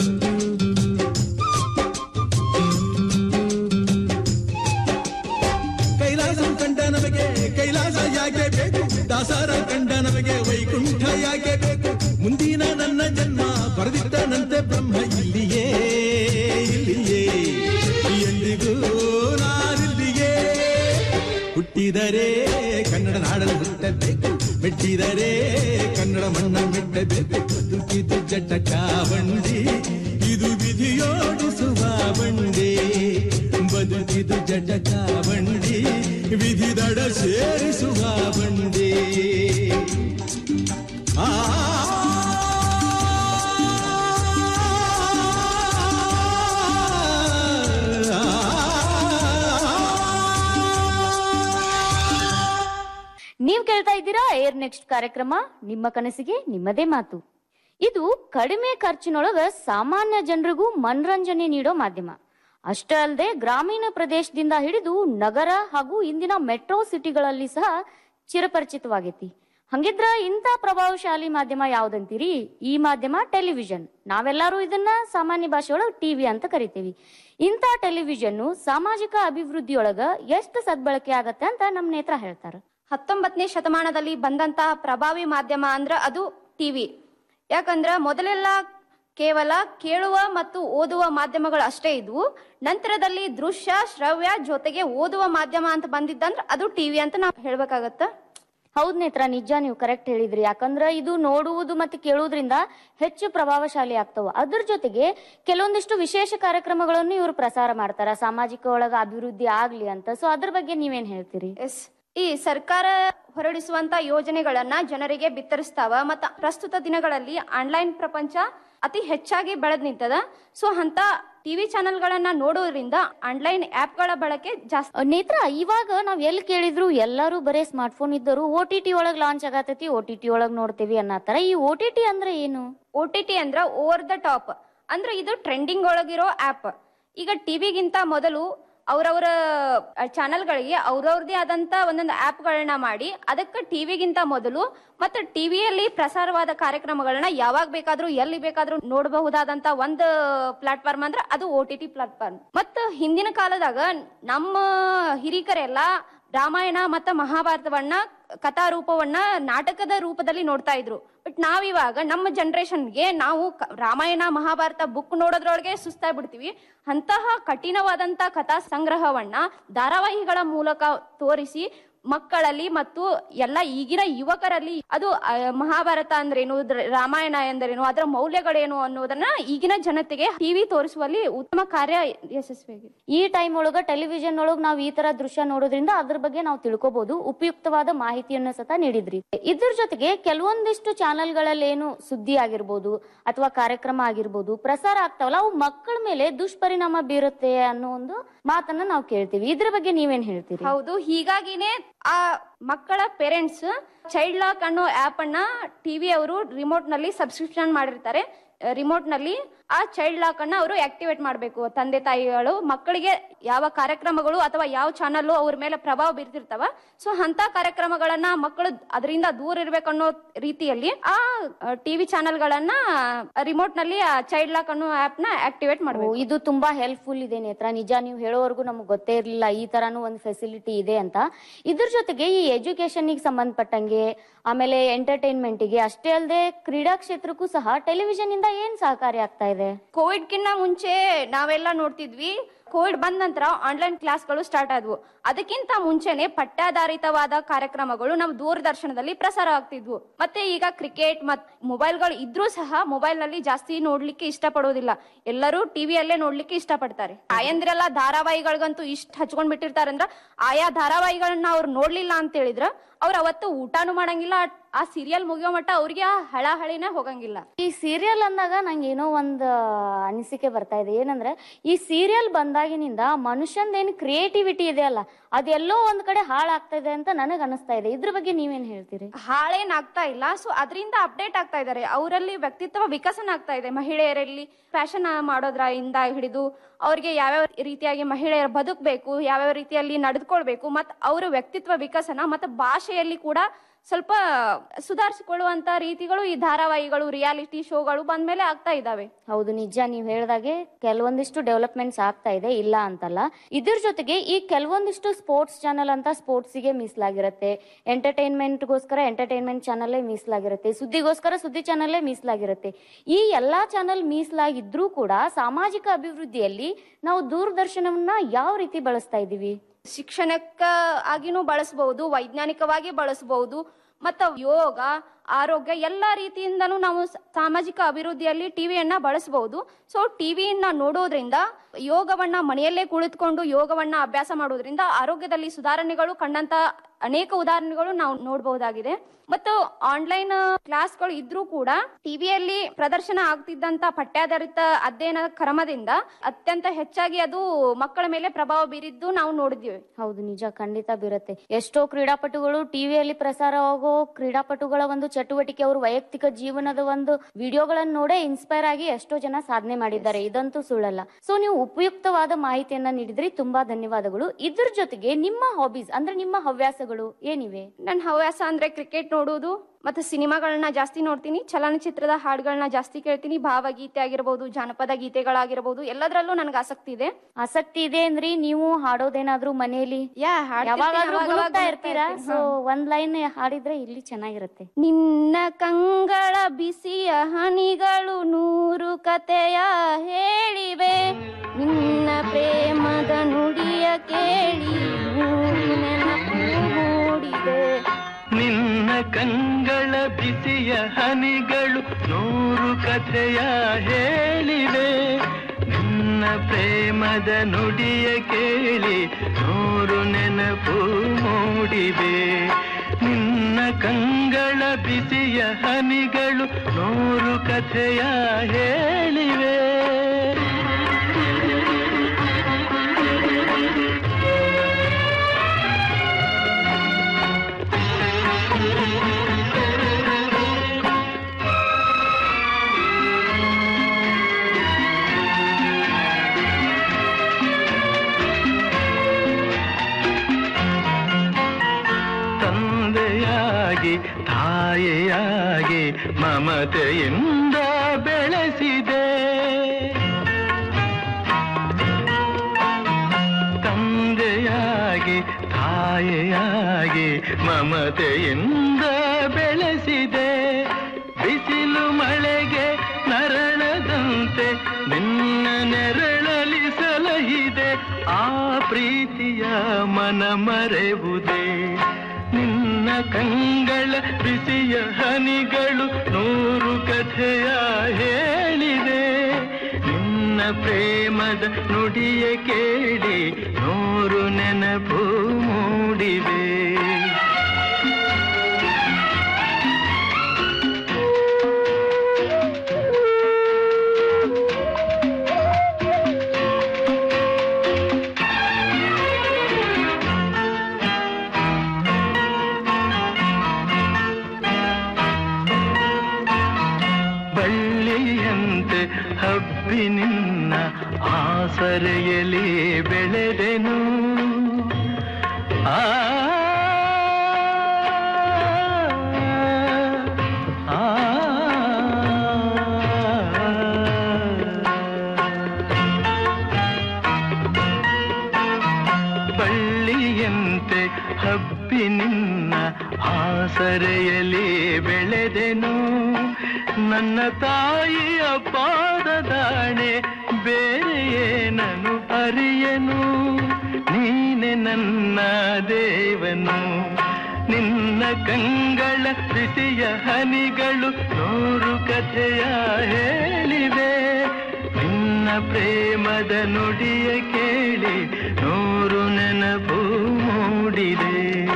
ಕೈಲಾಸ ಕಂಡ ನಮಗೆ ಕೈಲಾಸ ಯಾಕೆ ಬೇಕು ದಾಸರ ಕಂಡ ನಮಗೆ ವೈಕುಂಠ ಯಾಕೆ ಬೇಕು ಮುಂದಿನ ನನ್ನ ಜನ್ಮ ಬರೆದಿಟ್ಟನಂತೆ ಬ್ರಹ್ಮ ಇಲ್ಲಿಯೇ ಇಲ್ಲಿಯೇ ಎಂದಿಗೂ ನಾನಿಲ್ಲಿಯೇ ಹುಟ್ಟಿದರೆ ಕನ್ನಡ ನಾಡಲು ಹುಟ್ಟಬೇಕು ಮೆಟ್ಟಿದರೆ ಕನ್ನಡ ಮಣ್ಣ ಮೆಟ್ಟಬೇಕು ಬದುಕಿದು ಜಟಕ ಬಂಡಿ ಇದು ವಿಧಿಯೋಡಿಸುವ ಬಂಡಿ ಬದುಕಿದು ಜಟಕ ಬಂಡಿ ವಿಧಿ ದಡ ಸೇರಿಸುವ ಬಂಡಿ ಆ ನೀವು ಕೇಳ್ತಾ ಇದ್ದೀರಾ ಏರ್ ನೆಕ್ಸ್ಟ್ ಕಾರ್ಯಕ್ರಮ ನಿಮ್ಮ ಕನಸಿಗೆ ನಿಮ್ಮದೇ ಮಾತು ಇದು ಕಡಿಮೆ ಖರ್ಚಿನೊಳಗ ಸಾಮಾನ್ಯ ಜನರಿಗೂ ಮನರಂಜನೆ ನೀಡೋ ಮಾಧ್ಯಮ ಅಷ್ಟೇ ಅಲ್ಲದೆ ಗ್ರಾಮೀಣ ಪ್ರದೇಶದಿಂದ ಹಿಡಿದು ನಗರ ಹಾಗೂ ಇಂದಿನ ಮೆಟ್ರೋ ಸಿಟಿಗಳಲ್ಲಿ ಸಹ ಚಿರಪರಿಚಿತವಾಗೈತಿ ಹಂಗಿದ್ರ ಇಂಥ ಪ್ರಭಾವಶಾಲಿ ಮಾಧ್ಯಮ ಯಾವ್ದಂತೀರಿ ಈ ಮಾಧ್ಯಮ ಟೆಲಿವಿಷನ್ ನಾವೆಲ್ಲರೂ ಇದನ್ನ ಸಾಮಾನ್ಯ ಭಾಷೆಯೊಳಗೆ ಟಿವಿ ಅಂತ ಕರಿತೀವಿ ಇಂಥ ಟೆಲಿವಿಷನ್ ಸಾಮಾಜಿಕ ಅಭಿವೃದ್ಧಿಯೊಳಗ ಎಷ್ಟು ಸದ್ಬಳಕೆ ಆಗತ್ತೆ ಅಂತ ನಮ್ ನೇತ್ರ ಹೇಳ್ತಾರ ಹತ್ತೊಂಬತ್ತನೇ ಶತಮಾನದಲ್ಲಿ ಬಂದಂತಹ ಪ್ರಭಾವಿ ಮಾಧ್ಯಮ ಅಂದ್ರ ಅದು ಟಿವಿ ಯಾಕಂದ್ರ ಮೊದಲೆಲ್ಲ ಕೇವಲ ಕೇಳುವ ಮತ್ತು ಓದುವ ಮಾಧ್ಯಮಗಳು ಅಷ್ಟೇ ಇದ್ವು ನಂತರದಲ್ಲಿ ದೃಶ್ಯ ಶ್ರವ್ಯ ಜೊತೆಗೆ ಓದುವ ಮಾಧ್ಯಮ ಅಂತ ಬಂದಿದ್ದಂದ್ರ ಅದು ಟಿವಿ ಅಂತ ನಾವು ಹೇಳ್ಬೇಕಾಗತ್ತ ಹೌದ್ ನೇತ್ರ ನಿಜ ನೀವು ಕರೆಕ್ಟ್ ಹೇಳಿದ್ರಿ ಯಾಕಂದ್ರ ಇದು ನೋಡುವುದು ಮತ್ತೆ ಕೇಳುವುದರಿಂದ ಹೆಚ್ಚು ಪ್ರಭಾವಶಾಲಿ ಆಗ್ತವ ಅದ್ರ ಜೊತೆಗೆ ಕೆಲವೊಂದಿಷ್ಟು ವಿಶೇಷ ಕಾರ್ಯಕ್ರಮಗಳನ್ನು ಇವರು ಪ್ರಸಾರ ಮಾಡ್ತಾರ ಸಾಮಾಜಿಕ ಒಳಗ ಅಭಿವೃದ್ಧಿ ಆಗ್ಲಿ ಅಂತ ಸೊ ಅದ್ರ ಬಗ್ಗೆ ನೀವೇನ್ ಹೇಳ್ತೀರಿ ಎಸ್ ಈ ಸರ್ಕಾರ ಹೊರಡಿಸುವಂತ ಯೋಜನೆಗಳನ್ನ ಜನರಿಗೆ ಬಿತ್ತರಿಸ್ತಾವ ಮತ್ತ ಪ್ರಸ್ತುತ ದಿನಗಳಲ್ಲಿ ಆನ್ಲೈನ್ ಪ್ರಪಂಚ ಅತಿ ಹೆಚ್ಚಾಗಿ ಬೆಳೆದ್ ನಿಂತದ ಸೊ ಅಂತ ಟಿವಿ ಚಾನೆಲ್ಗಳನ್ನ ನೋಡೋದ್ರಿಂದ ಆನ್ಲೈನ್ ಗಳ ಬಳಕೆ ಜಾಸ್ತಿ ನೇತ್ರ ಇವಾಗ ನಾವ್ ಎಲ್ಲಿ ಕೇಳಿದ್ರು ಎಲ್ಲರೂ ಬರೇ ಸ್ಮಾರ್ಟ್ ಫೋನ್ ಇದ್ದರು ಓ ಟಿ ಟಿ ಒಳಗ್ ಲಾಂಚ್ ಆಗತೈತಿ ಓ ಟಿ ಟಿ ಒಳಗ್ ನೋಡ್ತೇವಿ ಅನ್ನತ್ತಾರ ಈ ಓ ಟಿ ಟಿ ಅಂದ್ರೆ ಏನು ಓ ಟಿ ಟಿ ಅಂದ್ರ ಓವರ್ ದ ಟಾಪ್ ಅಂದ್ರೆ ಇದು ಟ್ರೆಂಡಿಂಗ್ ಒಳಗಿರೋ ಆಪ್ ಈಗ ಟಿವಿಗಿಂತ ಮೊದಲು ಅವ್ರವ್ರ ಚಾನೆಲ್ಗಳಿಗೆ ಅವ್ರವ್ರದೇ ಆದಂತ ಒಂದೊಂದು ಆಪ್ಗಳನ್ನ ಮಾಡಿ ಅದಕ್ಕೆ ಟಿವಿಗಿಂತ ಮೊದಲು ಮತ್ತೆ ಟಿವಿಯಲ್ಲಿ ಪ್ರಸಾರವಾದ ಕಾರ್ಯಕ್ರಮಗಳನ್ನ ಯಾವಾಗ ಬೇಕಾದ್ರೂ ಎಲ್ಲಿ ಬೇಕಾದ್ರೂ ನೋಡಬಹುದಾದಂತ ಒಂದು ಪ್ಲಾಟ್ಫಾರ್ಮ್ ಅಂದ್ರೆ ಅದು ಓ ಟಿ ಟಿ ಪ್ಲಾಟ್ಫಾರ್ಮ್ ಮತ್ತ ಹಿಂದಿನ ಕಾಲದಾಗ ನಮ್ಮ ಹಿರಿಕರೆಲ್ಲ ರಾಮಾಯಣ ಮತ್ತ ಮಹಾಭಾರತವನ್ನ ಕಥಾ ರೂಪವನ್ನ ನಾಟಕದ ರೂಪದಲ್ಲಿ ನೋಡ್ತಾ ಇದ್ರು ಬಟ್ ನಾವಿವಾಗ ನಮ್ಮ ಜನರೇಷನ್ಗೆ ನಾವು ಕ- ರಾಮಾಯಣ ಮಹಾಭಾರತ ಬುಕ್ ನೋಡೋದ್ರೊಳಗೆ ಸುಸ್ತಾಗಿ ಬಿಡ್ತೀವಿ ಅಂತಹ ಕಠಿಣವಾದಂತ ಕಥಾ ಸಂಗ್ರಹವನ್ನ ಧಾರಾವಾಹಿಗಳ ಮೂಲಕ ತೋರಿಸಿ ಮಕ್ಕಳಲ್ಲಿ ಮತ್ತು ಎಲ್ಲ ಈಗಿನ ಯುವಕರಲ್ಲಿ ಅದು ಆ, ಮಹಾಭಾರತ ಅಂದ್ರೇನು ದ್ರ- ರಾಮಾಯಣ ಎಂದರೇನು ಅದರ ಮೌಲ್ಯಗಳೇನು ಅನ್ನೋದನ್ನ ಈಗಿನ ಜನತೆಗೆ ಟಿವಿ ತೋರಿಸುವಲ್ಲಿ ಉತ್ತಮ ಕಾರ್ಯ ಯಶಸ್ವಿಯಾಗಿದೆ ಈ ಟೈಮ್ ಒಳಗ ಟೆಲಿವಿಷನ್ ಒಳಗ್ ನಾವ್ ಈ ತರ ದೃಶ್ಯ ನೋಡೋದ್ರಿಂದ ಅದ್ರ ಬಗ್ಗೆ ನಾವು ತಿಳ್ಕೊಬಹುದು ಉಪಯುಕ್ತವಾದ ಮಾಹಿತಿಯನ್ನ ಸತ ನೀಡಿದ್ರಿ ಇದ್ರ ಜೊತೆಗೆ ಕೆಲವೊಂದಿಷ್ಟು ಚಾನೆಲ್ಗಳಲ್ಲಿ ಏನು ಸುದ್ದಿ ಆಗಿರ್ಬೋದು ಅಥವಾ ಕಾರ್ಯಕ್ರಮ ಆಗಿರ್ಬೋದು ಪ್ರಸಾರ ಆಗ್ತಾವಲ್ಲ ಅವು ಮಕ್ಕಳ ಮೇಲೆ ದುಷ್ಪರಿಣಾಮ ಬೀರುತ್ತೆ ಅನ್ನೋ ಒಂದು ಮಾತನ್ನ ನಾವು ಕೇಳ್ತೀವಿ ಇದ್ರ ಬಗ್ಗೆ ನೀವೇನ್ ಹೇಳ್ತೀರಿ ಹೌದು ಹೀಗಾಗಿನೇ ಆ ಮಕ್ಕಳ ಪೇರೆಂಟ್ಸ್ ಚೈಲ್ಡ್ ಲಾಕ್ ಅನ್ನೋ ಆಪ್ ಅನ್ನ ಟಿವಿ ಅವರು ರಿಮೋಟ್ ನಲ್ಲಿ ಸಬ್ಸ್ಕ್ರಿಪ್ಷನ್ ಮಾಡಿರ್ತಾರೆ ರಿಮೋಟ್ ನಲ್ಲಿ ಆ ಚೈಲ್ಡ್ ಲಾಕ್ ಅನ್ನ ಅವರು ಆಕ್ಟಿವೇಟ್ ಮಾಡಬೇಕು ತಂದೆ ತಾಯಿಗಳು ಮಕ್ಕಳಿಗೆ ಯಾವ ಕಾರ್ಯಕ್ರಮಗಳು ಅಥವಾ ಯಾವ ಚಾನಲ್ ಅವ್ರ ಮೇಲೆ ಪ್ರಭಾವ ಬೀರ್ತಿರ್ತಾವ ಸೊ ಅಂತ ಕಾರ್ಯಕ್ರಮಗಳನ್ನ ಮಕ್ಕಳು ಅದರಿಂದ ದೂರ ಇರ್ಬೇಕನ್ನೋ ರೀತಿಯಲ್ಲಿ ಆ ಟಿವಿ ಚಾನೆಲ್ಗಳನ್ನ ರಿಮೋಟ್ ನಲ್ಲಿ ಆ ಚೈಲ್ಡ್ ಲಾಕ್ ಅನ್ನೋ ಆಪ್ ನ ಆಕ್ಟಿವೇಟ್ ಓ, ಮಾಡಬೇಕು ಇದು ತುಂಬಾ ಹೆಲ್ಪ್ಫುಲ್ ಇದೆ ನೇತ್ರ ನಿಜ ನೀವು ಹೇಳೋವರೆಗೂ ನಮ್ಗೆ ಗೊತ್ತೇ ಇರ್ಲಿಲ್ಲ ಈ ತರಾನು ಒಂದು ಫೆಸಿಲಿಟಿ ಇದೆ ಅಂತ ಇದ್ರ ಜೊತೆಗೆ ಈ ಎಜುಕೇಶನ್ ಸಂಬಂಧಪಟ್ಟಂಗೆ ಆಮೇಲೆ ಎಂಟರ್ಟೈನ್ಮೆಂಟ್ ಗೆ ಅಷ್ಟೇ ಅಲ್ಲದೆ ಕ್ರೀಡಾ ಕ್ಷೇತ್ರಕ್ಕೂ ಸಹ ಟೆಲಿವಿಷನ್ ಇಂದ ಏನ್ ಸಹಕಾರಿ ಆಗ್ತಾ ಇದೆ ಕೋವಿಡ್ ಕಿನ್ನ ಮುಂಚೆ ನಾವೆಲ್ಲ ನೋಡ್ತಿದ್ವಿ ಕೋವಿಡ್ ಬಂದ ನಂತರ ಆನ್ಲೈನ್ ಕ್ಲಾಸ್ಗಳು ಸ್ಟಾರ್ಟ್ ಆದ್ವು ಅದಕ್ಕಿಂತ ಮುಂಚೆನೆ ಪಠ್ಯಾಧಾರಿತವಾದ ಕಾರ್ಯಕ್ರಮಗಳು ನಮ್ಮ ದೂರದರ್ಶನದಲ್ಲಿ ಪ್ರಸಾರ ಆಗ್ತಿದ್ವು ಮತ್ತೆ ಈಗ ಕ್ರಿಕೆಟ್ ಮತ್ ಮೊಬೈಲ್ಗಳು ಇದ್ರೂ ಸಹ ಮೊಬೈಲ್ ನಲ್ಲಿ ಜಾಸ್ತಿ ನೋಡ್ಲಿಕ್ಕೆ ಇಷ್ಟಪಡೋದಿಲ್ಲ ಎಲ್ಲರೂ ಟಿವಿಯಲ್ಲೇ ನೋಡ್ಲಿಕ್ಕೆ ಇಷ್ಟಪಡ್ತಾರೆ ತಾಯಂದ್ರೆಲ್ಲ ಧಾರಾವಾಹಿಗಳಿಗಂತೂ ಇಷ್ಟ ಹಚ್ಕೊಂಡ್ ಬಿಟ್ಟಿರ್ತಾರಂದ್ರ ಆಯಾ ಧಾರಾವಾಹಿಗಳನ್ನ ಅವ್ರು ನೋಡ್ಲಿಲ್ಲ ಅಂತ ಹೇಳಿದ್ರ ಅವ್ರ ಅವತ್ತು ಊಟಾನು ಮಾಡಂಗಿಲ್ಲ ಆ ಸೀರಿಯಲ್ ಮುಗಿಯೋ ಮಟ್ಟ ಅವ್ರಿಗೆ ಆ ಹಳಹಳಿನೇ ಹೋಗಂಗಿಲ್ಲ ಈ ಸೀರಿಯಲ್ ಅಂದಾಗ ನಂಗೆ ಏನೋ ಒಂದು ಅನಿಸಿಕೆ ಬರ್ತಾ ಇದೆ ಏನಂದ್ರೆ ಈ ಸೀರಿಯಲ್ ಬಂದಾಗಿನಿಂದ ಮನುಷ್ಯಂದೇನು ಕ್ರಿಯೇಟಿವಿಟಿ ಇದೆ ಅಲ್ಲ ಅದೆಲ್ಲೋ ಒಂದ್ ಕಡೆ ಹಾಳಾಗ್ತಾ ಇದೆ ಅಂತ ನನಗ್ ಅನಿಸ್ತಾ ಇದೆ ಇದ್ರ ಬಗ್ಗೆ ನೀವೇನ್ ಹೇಳ್ತೀರಿ ಹಾಳೇನ್ ಆಗ್ತಾ ಇಲ್ಲ ಸೊ ಅದರಿಂದ ಅಪ್ಡೇಟ್ ಆಗ್ತಾ ಇದ್ದಾರೆ ಅವರಲ್ಲಿ ವ್ಯಕ್ತಿತ್ವ ವಿಕಸನ ಆಗ್ತಾ ಇದೆ ಮಹಿಳೆಯರಲ್ಲಿ ಫ್ಯಾಷನ್ ಮಾಡೋದ್ರಿಂದ ಹಿಡಿದು ಅವ್ರಿಗೆ ಯಾವ್ಯಾವ ರೀತಿಯಾಗಿ ಮಹಿಳೆಯರು ಬದುಕಬೇಕು ಯಾವ್ಯಾವ ರೀತಿಯಲ್ಲಿ ನಡೆದುಕೊಳ್ಬೇಕು ಮತ್ತು ಅವರ ವ್ಯಕ್ತಿತ್ವ ವಿಕಸನ ಮತ್ತು ಭಾಷೆಯಲ್ಲಿ ಕೂಡ ಸ್ವಲ್ಪ ಸುಧಾರಿಸಿಕೊಳ್ಳುವಂತ ರೀತಿಗಳು ಈ ಧಾರಾವಾಹಿಗಳು ರಿಯಾಲಿಟಿ ಶೋಗಳು ಬಂದ್ಮೇಲೆ ಆಗ್ತಾ ಇದಾವೆ ಹೌದು ನಿಜ ನೀವು ಹೇಳ್ದಾಗೆ ಕೆಲವೊಂದಿಷ್ಟು ಡೆವಲಪ್ಮೆಂಟ್ಸ್ ಆಗ್ತಾ ಇದೆ ಇಲ್ಲ ಅಂತಲ್ಲ ಇದ್ರ ಜೊತೆಗೆ ಈ ಕೆಲವೊಂದಿಷ್ಟು ಸ್ಪೋರ್ಟ್ಸ್ ಚಾನಲ್ ಅಂತ ಸ್ಪೋರ್ಟ್ಸಿಗೆ ಮೀಸಲಾಗಿರುತ್ತೆ ಎಂಟರ್ಟೈನ್ಮೆಂಟ್ಗೋಸ್ಕರ ಎಂಟರ್ಟೈನ್ಮೆಂಟ್ ಚಾನಲ್ಲೇ ಮೀಸಲಾಗಿರುತ್ತೆ ಸುದ್ದಿಗೋಸ್ಕರ ಸುದ್ದಿ ಚಾನಲ್ಲೇ ಮೀಸಲಾಗಿರುತ್ತೆ ಈ ಎಲ್ಲಾ ಚಾನಲ್ ಮೀಸಲಾಗಿದ್ರೂ ಕೂಡ ಸಾಮಾಜಿಕ ಅಭಿವೃದ್ಧಿಯಲ್ಲಿ ನಾವು ದೂರದರ್ಶನವನ್ನ ಯಾವ ರೀತಿ ಬಳಸ್ತಾ ಇದ್ದೀವಿ ಶಿಕ್ಷಣಕ್ಕ ಆಗಿನೂ ಬಳಸಬಹುದು ವೈಜ್ಞಾನಿಕವಾಗಿ ಬಳಸಬಹುದು ಮತ್ತು ಯೋಗ ಆರೋಗ್ಯ ಎಲ್ಲ ರೀತಿಯಿಂದನೂ ನಾವು ಸ- ಸಾಮಾಜಿಕ ಅಭಿವೃದ್ಧಿಯಲ್ಲಿ ಟಿವಿಯನ್ನ ಬಳಸಬಹುದು ಸೊ ಟಿವಿಯನ್ನ ನೋಡೋದ್ರಿಂದ ಯೋಗವನ್ನ ಮನೆಯಲ್ಲೇ ಕುಳಿತುಕೊಂಡು ಯೋಗವನ್ನ ಅಭ್ಯಾಸ ಮಾಡೋದ್ರಿಂದ ಆರೋಗ್ಯದಲ್ಲಿ ಸುಧಾರಣೆಗಳು ಕಂಡಂತ ಅನೇಕ ಉದಾಹರಣೆಗಳು ನಾವು ನೋಡಬಹುದಾಗಿದೆ ಮತ್ತು ಆನ್ಲೈನ್ ಕ್ಲಾಸ್ಗಳು ಇದ್ರೂ ಕೂಡ ಟಿವಿಯಲ್ಲಿ ಪ್ರದರ್ಶನ ಆಗ್ತಿದ್ದಂತ ಪಠ್ಯಾಧಾರಿತ ಅಧ್ಯಯನ ಕ್ರಮದಿಂದ ಅತ್ಯಂತ ಹೆಚ್ಚಾಗಿ ಅದು ಮಕ್ಕಳ ಮೇಲೆ ಪ್ರಭಾವ ಬೀರಿದ್ದು ನಾವು ನೋಡಿದ್ದೀವಿ ಹೌದು ನಿಜ ಖಂಡಿತ ಬೀರುತ್ತೆ ಎಷ್ಟೋ ಕ್ರೀಡಾಪಟುಗಳು ಟಿವಿಯಲ್ಲಿ ಪ್ರಸಾರವಾಗೋ ಕ್ರೀಡಾಪಟುಗಳ ಒಂದು ಚಟುವಟಿಕೆ ಅವರು ವೈಯಕ್ತಿಕ ಜೀವನದ ಒಂದು ವಿಡಿಯೋಗಳನ್ನು ನೋಡೇ ಇನ್ಸ್ಪೈರ್ ಆಗಿ ಎಷ್ಟೋ ಜನ ಸಾಧನೆ ಮಾಡಿದ್ದಾರೆ ಇದಂತೂ ಸುಳ್ಳಲ್ಲ ಸೊ ನೀವು ಉಪಯುಕ್ತವಾದ ಮಾಹಿತಿಯನ್ನ ನೀಡಿದ್ರಿ ತುಂಬಾ ಧನ್ಯವಾದಗಳು ಇದ್ರ ಜೊತೆಗೆ ನಿಮ್ಮ ಹಾಬೀಸ್ ಅಂದ್ರೆ ನಿಮ್ಮ ಹವ್ಯಾಸಗಳು ಏನಿವೆ ನನ್ನ ಹವ್ಯಾಸ ಅಂದ್ರೆ ಕ್ರಿಕೆಟ್ ನೋಡುವುದು ಮತ್ತೆ ಸಿನಿಮಾಗಳನ್ನ ಜಾಸ್ತಿ ನೋಡ್ತೀನಿ ಚಲನಚಿತ್ರದ ಹಾಡುಗಳನ್ನ ಜಾಸ್ತಿ ಕೇಳ್ತೀನಿ ಭಾವಗೀತೆ ಆಗಿರ್ಬೋದು ಜಾನಪದ ಗೀತೆಗಳಾಗಿರ್ಬೋದು ಎಲ್ಲದರಲ್ಲೂ ನನಗೆ ಆಸಕ್ತಿ ಇದೆ ಆಸಕ್ತಿ ಇದೆ ಅಂದ್ರೆ ನೀವು ಹಾಡೋದೇನಾದ್ರೂ ಮನೆಯಲ್ಲಿ ಯಾ ಯಾವಾಗಾದ್ರೂ ಗುನುಗ್ತಾ ಇರ್ತೀರಾ ಸೊ ಒಂದ್ ಲೈನ್ ಹಾಡಿದ್ರೆ ಇಲ್ಲಿ ಚೆನ್ನಾಗಿರುತ್ತೆ ನಿನ್ನ ಕಂಗಳ ಬಿಸಿಯ ಹನಿಗಳು ನೂರು ಕತೆಯ ಹೇಳಿವೆ ನಿನ್ನ ಪ್ರೇಮದ ನುಡಿಯ ಕೇಳಿ ನೂರು ನೆನಪು ಮೂಡಿದೆ ನಿನ್ನ ಕಂಗಳ ಬಿಸಿಯ ಹನಿಗಳು ನೂರು ಕಥೆಯ ಹೇಳಿವೆ ನಿನ್ನ ಪ್ರೇಮದ ನುಡಿಯ ಕೇಳಿ ನೂರು ನೆನಪು ಮೂಡಿವೆ ನಿನ್ನ ಕಂಗಳ ಬಿಸಿಯ ಹನಿಗಳು ನೂರು ಕಥೆಯ ಹೇಳಿವೆ ತಂದೆಯಾಗಿ ತಾಯಿಯಾಗಿ ಮಮತೆಯಿಂದ ಬೆಳೆಸಿದೆ ತಂದೆಯಾಗಿ ತಾಯಿಯಾಗಿ ಮಮತೆಯಿಂದ ಬೆಳೆಸಿದೆ ಬಿಸಿಲು ಮಳೆಗೆ ನರಳದಂತೆ ನಿನ್ನ ನೆರಳಲಿ ಸಲಹಿದೆ ಆ ಪ್ರೀತಿಯ ಮನ ಮರೆವುದೇ ನಿನ್ನ ಕಂಗಳ ಬಿಸಿಯ ಹನಿಗಳು ನೂರು ಕಥೆಯ ಹೇಳಿದೆ ನಿನ್ನ ಪ್ರೇಮದ ನುಡಿಯ ಕೇಳಿ ನೂರು ನೆನಪು ಮೂಡಿವೆ ಬಳ್ಳಿಯಂತೆ ಹಬ್ಬಿ ನಿನ್ನ ಆಸರೆಯಲ್ಲಿ ಬೆಳೆದೆನು ಆ ಆ, ಬಳ್ಳಿಯಂತೆ ಹಬ್ಬಿ ನಿನ್ನ ಆಸರೆಯಲ್ಲಿ ಬೆಳೆದೆನು ನನ್ನ ತಾಯಿಯ ಪಾದದಾಣೆ ಬೇರೆ ಏನನು ಅರಿಯನು ನೀನೆ ನನ್ನ ದೇವನು ನಿನ್ನ ಕಂಗಳ ಬಿಸಿಯ ಹನಿಗಳು ನೂರು ಕಥೆಯ ಹೇಳಿವೆ ನಿನ್ನ ಪ್ರೇಮದ ನುಡಿಯ ಕೇಳಿ ನೂರು ನೆನಪು ಮೂಡಿದೆ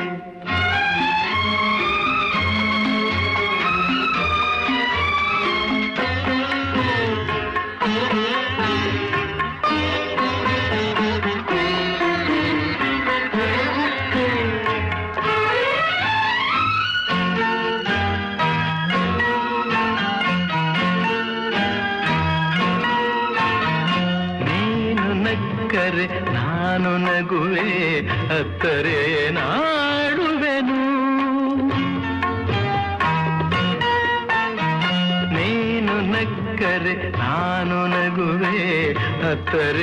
ನೀನು ನಕ್ಕರೆ ನಾನು ನಗುವೆ ಅತ್ತರೆ ನಾಡುವೆನು ನಕ್ಕರೆ ನಾನು ನಗುವೆ ಹತ್ತರೆ